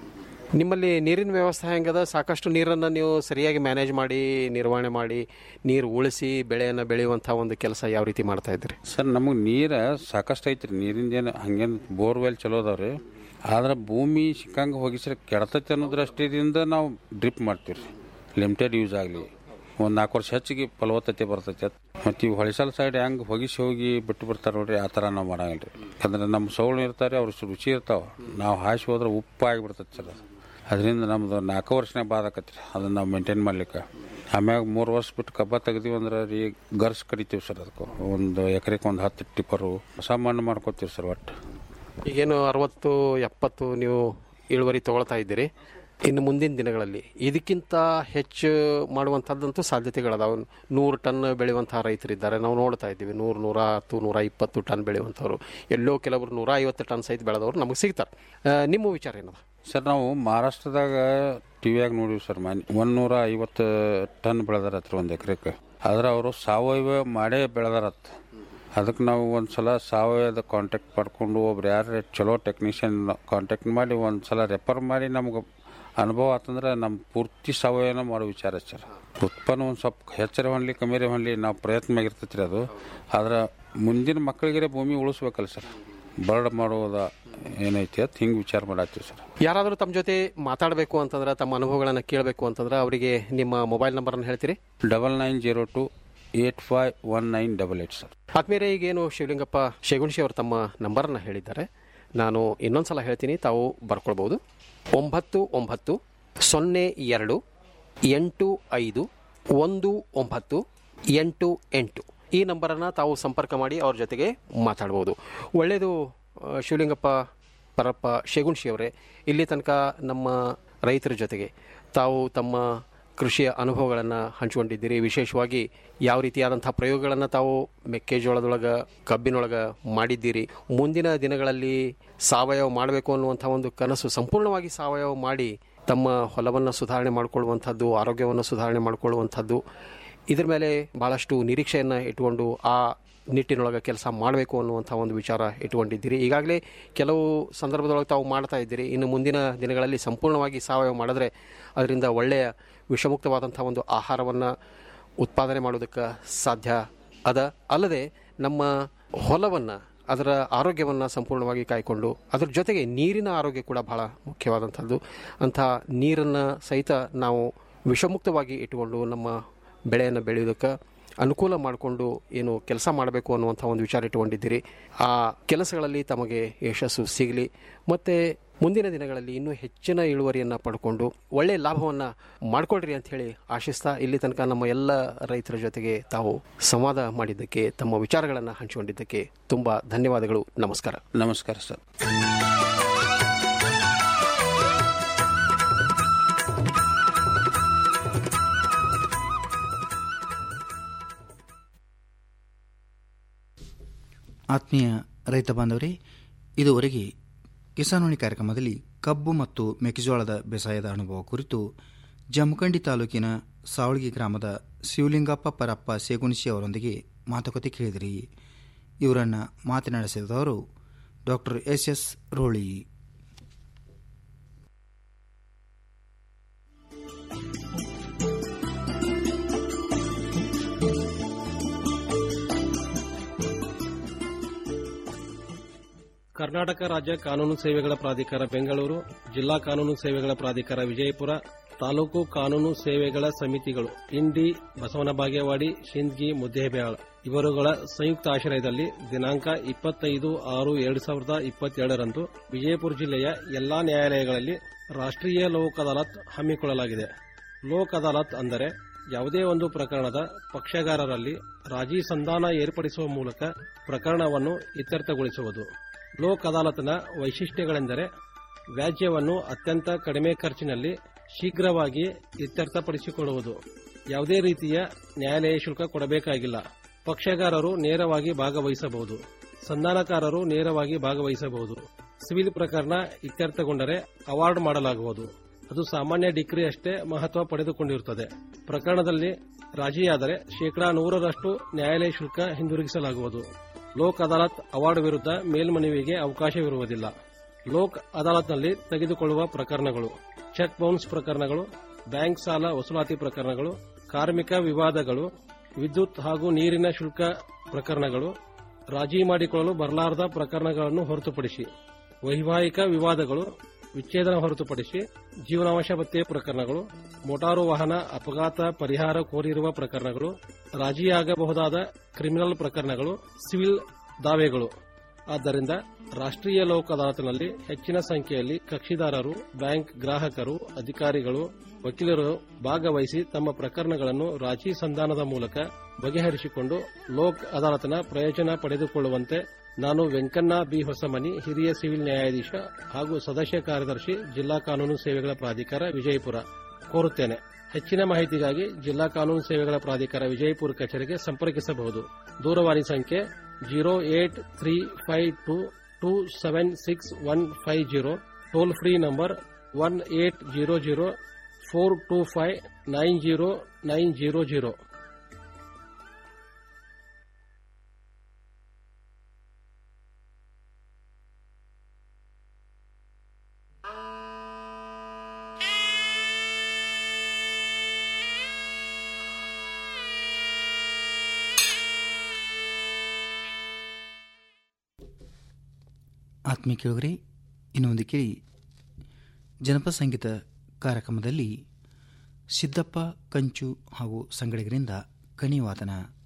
ನಿಮ್ಮಲ್ಲಿ ನೀರಿನ ವ್ಯವಸ್ಥೆ ಹೆಂಗದ ಸಾಕಷ್ಟು ನೀರನ್ನು ನೀವು ಸರಿಯಾಗಿ ಮ್ಯಾನೇಜ್ ಮಾಡಿ ನಿರ್ವಹಣೆ ಮಾಡಿ ನೀರು ಉಳಿಸಿ ಬೆಳೆಯನ್ನು ಬೆಳೆಯುವಂಥ ಒಂದು ಕೆಲಸ ಯಾವ ರೀತಿ ಮಾಡ್ತಾ ಇದ್ದೀರಿ ಸರ್ ನಮಗೆ ನೀರು ಸಾಕಷ್ಟು ಐತ್ರಿ ನೀರಿಂದ ಏನು ಹಂಗೇನು ಬೋರ್ವೆಲ್ ಚಲೋ ಅದಾವ್ರಿ ಆದ್ರೆ ಭೂಮಿ ಸಿಕ್ಕಂಗೆ ಹೋಗಿ ಸರ್ ಕೆಡತೈತೆ ಅನ್ನೋ ದೃಷ್ಟಿಯಿಂದ ನಾವು ಡ್ರಿಪ್ ಮಾಡ್ತೀವಿ ರೀ ಲಿಮಿಟೆಡ್ ಯೂಸ್ ಆಗಲಿ ಒಂದು ನಾಲ್ಕು ವರ್ಷ ಹೆಚ್ಚಿಗೆ ಫಲವತ್ತತೆ ಬರ್ತೈತೆ ಮತ್ತು ಇವು ಹೊಳಿಸಲ್ ಸೈಡ್ ಹೆಂಗೆ ಹೊಗಿಸಿ ಹೋಗಿ ಬಿಟ್ಟು ಬಿಡ್ತಾರೆ ನೋಡ್ರಿ ಆ ಥರ ನಾವು ಮಾಡಂಗಿಲ್ಲ ರೀ ಯಾಕಂದ್ರೆ ನಮ್ಮ ಸೌಳು ಇರ್ತಾರೆ ಅವ್ರ ರುಚಿ ಇರ್ತಾವೆ ನಾವು ಹಾಸಿ ಹೋದ್ರೆ ಉಪ್ಪು ಆಗಿಬಿಡ್ತೈತೆ ಸರ್ ಅದು ಅದರಿಂದ ನಮ್ದು ನಾಲ್ಕು ವರ್ಷನಾಗ ಬಾದಾಕತ್ರಿ ಅದನ್ನ ನಾವು ಮೇಂಟೈನ್ ಮಾಡ್ಲಿಕ್ಕೆ ಆಮ್ಯಾಗ ಮೂರು ವರ್ಷ ಬಿಟ್ಟು ಕಬ್ಬ ತೆಗ್ದೀವಿ ಅಂದ್ರೆ ರೀ ಗರ್ಸ್ ಕಡಿತೀವಿ ಸರ್ ಅದಕ್ಕೆ ಒಂದು ಎಕರೆಗೆ ಒಂದು ಹತ್ತು ಟಿಪ್ಪರು ಹೊಸ ಮಣ್ಣು ಮಾಡ್ಕೋತೀವಿ ಸರ್ ಒಟ್ಟು ಈಗೇನು ಅರವತ್ತು ಎಪ್ಪತ್ತು ನೀವು ಇಳುವರಿ ತಗೊಳ್ತಾ ಇದ್ದೀರಿ ಇನ್ನು ಮುಂದಿನ ದಿನಗಳಲ್ಲಿ ಇದಕ್ಕಿಂತ ಹೆಚ್ಚು ಮಾಡುವಂಥದ್ದಂತೂ ಸಾಧ್ಯತೆಗಳದಾವೆ ನೂರು ಟನ್ ಬೆಳೆಯುವಂಥ ರೈತರಿದ್ದಾರೆ ನಾವು ನೋಡ್ತಾ ಇದ್ದೀವಿ ನೂರು ನೂರ ಹತ್ತು ನೂರ ಇಪ್ಪತ್ತು ಟನ್ ಬೆಳೆಯುವಂಥವ್ರು ಎಲ್ಲೋ ಕೆಲವರು ನೂರ ಐವತ್ತು ಟನ್ ಸಹಿತ ಬೆಳೆದವರು ನಮಗೆ ಸಿಗ್ತಾರೆ ಆ, ನಿಮ್ಮ ವಿಚಾರ ಏನದ ಸರ್ ನಾವು ಮಹಾರಾಷ್ಟ್ರದಾಗ ಟಿವಿಯಾಗ ನೋಡಿವಿ ಸರ್ ಮನೆ ಒಂದೂರ ಐವತ್ತು ಟನ್ ಬೆಳೆದಾರತ್ರಿ ಒಂದು ಎಕರೆಗೆ ಆದ್ರೆ ಅವರು ಸಾವಯವ ಮಾಡೇ ಬೆಳೆದಾರತ್ ಅದಕ್ಕೆ ನಾವು ಒಂದು ಸಲ ಸಾವಯವದ ಕಾಂಟ್ಯಾಕ್ಟ್ ಮಾಡ್ಕೊಂಡು ಒಬ್ರು ಯಾರು ಚಲೋ ಟೆಕ್ನಿಷಿಯನ್ ಕಾಂಟ್ಯಾಕ್ಟ್ ಮಾಡಿ ಒಂದು ಸಲ ರೆಫರ್ ಮಾಡಿ ನಮ್ಗೆ ಅನುಭವ ಆತಂದ್ರೆ ನಮ್ಮ ಪೂರ್ತಿ ಸಾವಯವನ ಮಾಡೋ ವಿಚಾರ ಸರ್ ಉತ್ಪನ್ನ ಒಂದು ಸ್ವಲ್ಪ ಹೆಚ್ಚರ ಹೊನ್ಲಿ ಕಮ್ಮಿರಿ ಹೊನ್ಲಿ ನಾವು ಪ್ರಯತ್ನ ಆಗಿರ್ತೈತೆ ರೀ ಅದು ಆದ್ರೆ ಮುಂದಿನ ಮಕ್ಕಳಿಗೆ ಭೂಮಿ ಉಳಿಸ್ಬೇಕಲ್ಲ ಸರ್ ಬರ್ಡ್ ಮಾಡೋದ ಏನೈತಿ ಅಂತ ಹಿಂಗೆ ವಿಚಾರ ಮಾಡತ್ತೀವಿ ಸರ್ ಯಾರಾದರೂ ತಮ್ಮ ಜೊತೆ ಮಾತಾಡಬೇಕು ಅಂತಂದ್ರೆ ತಮ್ಮ ಅನುಭವಗಳನ್ನು ಕೇಳಬೇಕು ಅಂತಂದ್ರೆ ಅವರಿಗೆ ನಿಮ್ಮ ಮೊಬೈಲ್ ನಂಬರನ್ನು ಹೇಳ್ತೀರಿ double nine zero two eight five one nine double eight sir ಆದ್ಮೇಲೆ ಈಗೇನು ಶಿವಲಿಂಗಪ್ಪ ಶೇಗುಣಶಿ ಅವರು ತಮ್ಮ ನಂಬರನ್ನು ಹೇಳಿದ್ದಾರೆ ನಾನು ಇನ್ನೊಂದು ಸಲ ಹೇಳ್ತೀನಿ ತಾವು ಬರ್ಕೊಳ್ಬೋದು ಒಂಬತ್ತು ಒಂಬತ್ತು ಸೊನ್ನೆ ಎರಡು ಎಂಟು ಐದು ಒಂದು ಒಂಬತ್ತು ಎಂಟು ಎಂಟು ಈ ನಂಬರನ್ನು ತಾವು ಸಂಪರ್ಕ ಮಾಡಿ ಅವ್ರ ಜೊತೆಗೆ ಮಾತಾಡ್ಬೋದು ಒಳ್ಳೆಯದು ಆ, ಶಿವಲಿಂಗಪ್ಪ ಪರಪ್ಪ ಶೇಗುಣಶಿ ಅವರೇ ಇಲ್ಲಿ ತನಕ ನಮ್ಮ ರೈತರ ಜೊತೆಗೆ ತಾವು ತಮ್ಮ ಕೃಷಿಯ ಅನುಭವಗಳನ್ನು ಹಂಚಿಕೊಂಡಿದ್ದೀರಿ ವಿಶೇಷವಾಗಿ ಯಾವ ರೀತಿಯಾದಂಥ ಪ್ರಯೋಗಗಳನ್ನು ತಾವು ಮೆಕ್ಕೆಜೋಳದೊಳಗೆ ಕಬ್ಬಿನೊಳಗೆ ಮಾಡಿದ್ದೀರಿ ಮುಂದಿನ ದಿನಗಳಲ್ಲಿ ಸಾವಯವ ಮಾಡಬೇಕು ಅನ್ನುವಂಥ ಒಂದು ಕನಸು ಸಂಪೂರ್ಣವಾಗಿ ಸಾವಯವ ಮಾಡಿ ತಮ್ಮ ಹೊಲವನ್ನು ಸುಧಾರಣೆ ಮಾಡಿಕೊಳ್ಳುವಂಥದ್ದು ಆರೋಗ್ಯವನ್ನು ಸುಧಾರಣೆ ಮಾಡಿಕೊಳ್ಳುವಂಥದ್ದು ಇದ್ರ ಮೇಲೆ ಭಾಳಷ್ಟು ನಿರೀಕ್ಷೆಯನ್ನು ಇಟ್ಕೊಂಡು ಆ ನಿಟ್ಟಿನೊಳಗೆ ಕೆಲಸ ಮಾಡಬೇಕು ಅನ್ನುವಂಥ ಒಂದು ವಿಚಾರ ಇಟ್ಕೊಂಡಿದ್ದೀರಿ ಈಗಾಗಲೇ ಕೆಲವು ಸಂದರ್ಭದೊಳಗೆ ತಾವು ಮಾಡ್ತಾ ಇದ್ದೀರಿ ಇನ್ನು ಮುಂದಿನ ದಿನಗಳಲ್ಲಿ ಸಂಪೂರ್ಣವಾಗಿ ಸಾವಯವ ಮಾಡಿದ್ರೆ ಅದರಿಂದ ಒಳ್ಳೆಯ ವಿಷಮುಕ್ತವಾದಂಥ ಒಂದು ಆಹಾರವನ್ನು ಉತ್ಪಾದನೆ ಮಾಡೋದಕ್ಕೆ ಸಾಧ್ಯ ಅದ ಅಲ್ಲದೆ ನಮ್ಮ ಹೊಲವನ್ನು ಅದರ ಆರೋಗ್ಯವನ್ನು ಸಂಪೂರ್ಣವಾಗಿ ಕಾಯ್ಕೊಂಡು ಅದರ ಜೊತೆಗೆ ನೀರಿನ ಆರೋಗ್ಯ ಕೂಡ ಬಹಳ ಮುಖ್ಯವಾದಂಥದ್ದು ಅಂಥ ನೀರನ್ನು ಸಹಿತ ನಾವು ವಿಷಮುಕ್ತವಾಗಿ ಇಟ್ಟುಕೊಂಡು ನಮ್ಮ ಬೆಳೆಯನ್ನು ಬೆಳೆಯೋದಕ್ಕೆ ಅನುಕೂಲ ಮಾಡಿಕೊಂಡು ಏನು ಕೆಲಸ ಮಾಡಬೇಕು ಅನ್ನುವಂಥ ಒಂದು ವಿಚಾರ ಇಟ್ಟುಕೊಂಡಿದ್ದೀರಿ ಆ ಕೆಲಸಗಳಲ್ಲಿ ತಮಗೆ ಯಶಸ್ಸು ಸಿಗಲಿ ಮತ್ತು ಮುಂದಿನ ದಿನಗಳಲ್ಲಿ ಇನ್ನೂ ಹೆಚ್ಚಿನ ಇಳುವರಿಯನ್ನು ಪಡ್ಕೊಂಡು ಒಳ್ಳೆಯ ಲಾಭವನ್ನು ಮಾಡ್ಕೊಳ್ರಿ ಅಂತ ಹೇಳಿ ಆಶಿಸ್ತಾ ಇಲ್ಲಿ ತನಕ ನಮ್ಮ ಎಲ್ಲ ರೈತರ ಜೊತೆಗೆ ತಾವು ಸಂವಾದ ಮಾಡಿದ್ದಕ್ಕೆ ತಮ್ಮ ವಿಚಾರಗಳನ್ನು ಹಂಚಿಕೊಂಡಿದ್ದಕ್ಕೆ ತುಂಬ ಧನ್ಯವಾದಗಳು ನಮಸ್ಕಾರ ನಮಸ್ಕಾರ ಸರ್ ಆತ್ಮೀಯ ರೈತ ಬಾಂಧವರೇ ಇದುವರೆಗೆ ಕಿಸಾನ್ವಾಣಿ ಕಾರ್ಯಕ್ರಮದಲ್ಲಿ ಕಬ್ಬು ಮತ್ತು ಮೆಕ್ಕೆಜೋಳದ ಬೇಸಾಯದ ಅನುಭವ ಕುರಿತು ಜಮಖಂಡಿ ತಾಲೂಕಿನ ಸಾವಳಗಿ ಗ್ರಾಮದ ಶಿವಲಿಂಗಪ್ಪ ಪರಪ್ಪ ಸೇಗುಣಿಸಿ ಅವರೊಂದಿಗೆ ಮಾತುಕತೆ ಕೇಳಿದಿರಿ ಇವರನ್ನು ಮಾತನಾಡಿಸಿದವರು doctor S S Roli Karnataka ರಾಜ್ಯ ಕಾನೂನು ಸೇವೆಗಳ ಪ್ರಾಧಿಕಾರ ಬೆಂಗಳೂರು ಜಿಲ್ಲಾ ಕಾನೂನು ಸೇವೆಗಳ ಪ್ರಾಧಿಕಾರ ವಿಜಯಪುರ ತಾಲೂಕು ಕಾನೂನು ಸೇವೆಗಳ ಸಮಿತಿಗಳು ಇಂಡಿ ಬಸವನ ಬಾಗೇವಾಡಿ ಶಿಂದ್ಗಿ ಮುದ್ದೇಬೇಳ ಇವರುಗಳ ಸಂಯುಕ್ತ ಆಶ್ರಯದಲ್ಲಿ ದಿನಾಂಕ ಇಪ್ಪತ್ತೈದು ಆರು ಎರಡು ಸಾವಿರದ ಇಪ್ಪತ್ತೆರಡರಂದು ವಿಜಯಪುರ ಜಿಲ್ಲೆಯ ಎಲ್ಲಾ ನ್ಯಾಯಾಲಯಗಳಲ್ಲಿ ರಾಷ್ಟ್ರೀಯ ಲೋಕ್ ಅದಾಲತ್ ಹಮ್ಮಿಕೊಳ್ಳಲಾಗಿದೆ ಲೋಕ್ ಅದಾಲತ್ ಅಂದರೆ ಯಾವುದೇ ಒಂದು ಪ್ರಕರಣದ ಪಕ್ಷಗಾರರಲ್ಲಿ ರಾಜಿ ಸಂಧಾನ ಏರ್ಪಡಿಸುವ ಮೂಲಕ ಪ್ರಕರಣವನ್ನು ಇತ್ಯರ್ಥಗೊಳಿಸುವುದು ಲೋಕ್ ಅದಾಲತ್ನ ವೈಶಿಷ್ಟ್ಯಗಳೆಂದರೆ ವ್ಯಾಜ್ಯವನ್ನು ಅತ್ಯಂತ ಕಡಿಮೆ ಖರ್ಚಿನಲ್ಲಿ ಶೀಘ್ರವಾಗಿ ಇತ್ಯರ್ಥಪಡಿಸಿಕೊಳ್ಳುವುದು ಯಾವುದೇ ರೀತಿಯ ನ್ಯಾಯಾಲಯ ಶುಲ್ಕ ಕೊಡಬೇಕಾಗಿಲ್ಲ ಪಕ್ಷಗಾರರು ನೇರವಾಗಿ ಭಾಗವಹಿಸಬಹುದು ಸಂಧಾನಕಾರರು ನೇರವಾಗಿ ಭಾಗವಹಿಸಬಹುದು ಸಿವಿಲ್ ಪ್ರಕರಣ ಇತ್ಯರ್ಥಗೊಂಡರೆ ಅವಾರ್ಡ್ ಮಾಡಲಾಗುವುದು ಅದು ಸಾಮಾನ್ಯ ಡಿಗ್ರಿ ಅಷ್ಟೇ ಮಹತ್ವ ಪಡೆದುಕೊಂಡಿರುತ್ತದೆ ಪ್ರಕರಣದಲ್ಲಿ ರಾಜಿಯಾದರೆ ಶೇಕಡಾ ನೂರರಷ್ಟು ನ್ಯಾಯಾಲಯ ಶುಲ್ಕ ಹಿಂದಿರುಗಿಸಲಾಗುವುದು ಲೋಕ್ ಅದಾಲತ್ ಅವಾರ್ಡ್ ವಿರುದ್ಧ ಮೇಲ್ಮನವಿಗೆ ಅವಕಾಶವಿರುವುದಿಲ್ಲ ಲೋಕ್ ಅದಾಲತ್ನಲ್ಲಿ ತೆಗೆದುಕೊಳ್ಳುವ ಪ್ರಕರಣಗಳು ಚೆಕ್ ಬೌನ್ಸ್ ಪ್ರಕರಣಗಳು ಬ್ಯಾಂಕ್ ಸಾಲ ವಸೂಲಾತಿ ಪ್ರಕರಣಗಳು ಕಾರ್ಮಿಕ ವಿವಾದಗಳು ವಿದ್ಯುತ್ ಹಾಗೂ ನೀರಿನ ಶುಲ್ಕ ಪ್ರಕರಣಗಳು ರಾಜಿ ಮಾಡಿಕೊಳ್ಳಲು ಬರಲಾರದ ಪ್ರಕರಣಗಳನ್ನು ಹೊರತುಪಡಿಸಿ ವೈವಾಹಿಕ ವಿವಾದಗಳು ವಿಚ್ಛೇದನ ಹೊರತುಪಡಿಸಿ ಜೀವನಾವಶ್ಯ ಭತ್ಯೆ ಪ್ರಕರಣಗಳು ಮೋಟಾರು ವಾಹನ ಅಪಘಾತ ಪರಿಹಾರ ಕೋರಿರುವ ಪ್ರಕರಣಗಳು ರಾಜಿಯಾಗಬಹುದಾದ ಕ್ರಿಮಿನಲ್ ಪ್ರಕರಣಗಳು ಸಿವಿಲ್ ದಾವೆಗಳು ಆದ್ದರಿಂದ ರಾಷ್ಟ್ರೀಯ ಲೋಕ ಅದಾಲತ್ನಲ್ಲಿ ಹೆಚ್ಚಿನ ಸಂಖ್ಯೆಯಲ್ಲಿ ಕಕ್ಷಿದಾರರು ಬ್ಯಾಂಕ್ ಗ್ರಾಹಕರು ಅಧಿಕಾರಿಗಳು ವಕೀಲರು ಭಾಗವಹಿಸಿ ತಮ್ಮ ಪ್ರಕರಣಗಳನ್ನು ರಾಜಿ ಸಂಧಾನದ ಮೂಲಕ ಬಗೆಹರಿಸಿಕೊಂಡು ಲೋಕ್ ಅದಾಲತ್ನ ಪ್ರಯೋಜನ ಪಡೆದುಕೊಳ್ಳುವಂತೆ ನಾನು ವೆಂಕಣ್ಣ ಬಿ ಹೊಸಮನಿ ಹಿರಿಯ ಸಿವಿಲ್ ನ್ಯಾಯಾಧೀಶ ಹಾಗೂ ಸದಸ್ಯ ಕಾರ್ಯದರ್ಶಿ ಜಿಲ್ಲಾ ಕಾನೂನು ಸೇವೆಗಳ ಪ್ರಾಧಿಕಾರ ವಿಜಯಪುರ ಕೋರುತ್ತೇನೆ ಹೆಚ್ಚಿನ ಮಾಹಿತಿಗಾಗಿ ಜಿಲ್ಲಾ ಕಾನೂನು ಸೇವೆಗಳ ಪ್ರಾಧಿಕಾರ ವಿಜಯಪುರ ಕಚೇರಿಗೆ ಸಂಪರ್ಕಿಸಬಹುದು ದೂರವಾಣಿ ಸಂಖ್ಯೆ zero eight three five two two seven six one five zero toll free number one eight zero zero four two five nine zero nine zero zero ಆತ್ಮೀಯ ಕೇಳುಗರೆ ಇನ್ನು ಮುಂದೆ ಕೇಳಿ ಜನಪದ ಸಂಗೀತ ಕಾರ್ಯಕ್ರಮದಲ್ಲಿ ಸಿದ್ದಪ್ಪ ಕಂಚು ಹಾಗೂ ಸಂಗಡಿಗರಿಂದ ಕಣಿವಾದನ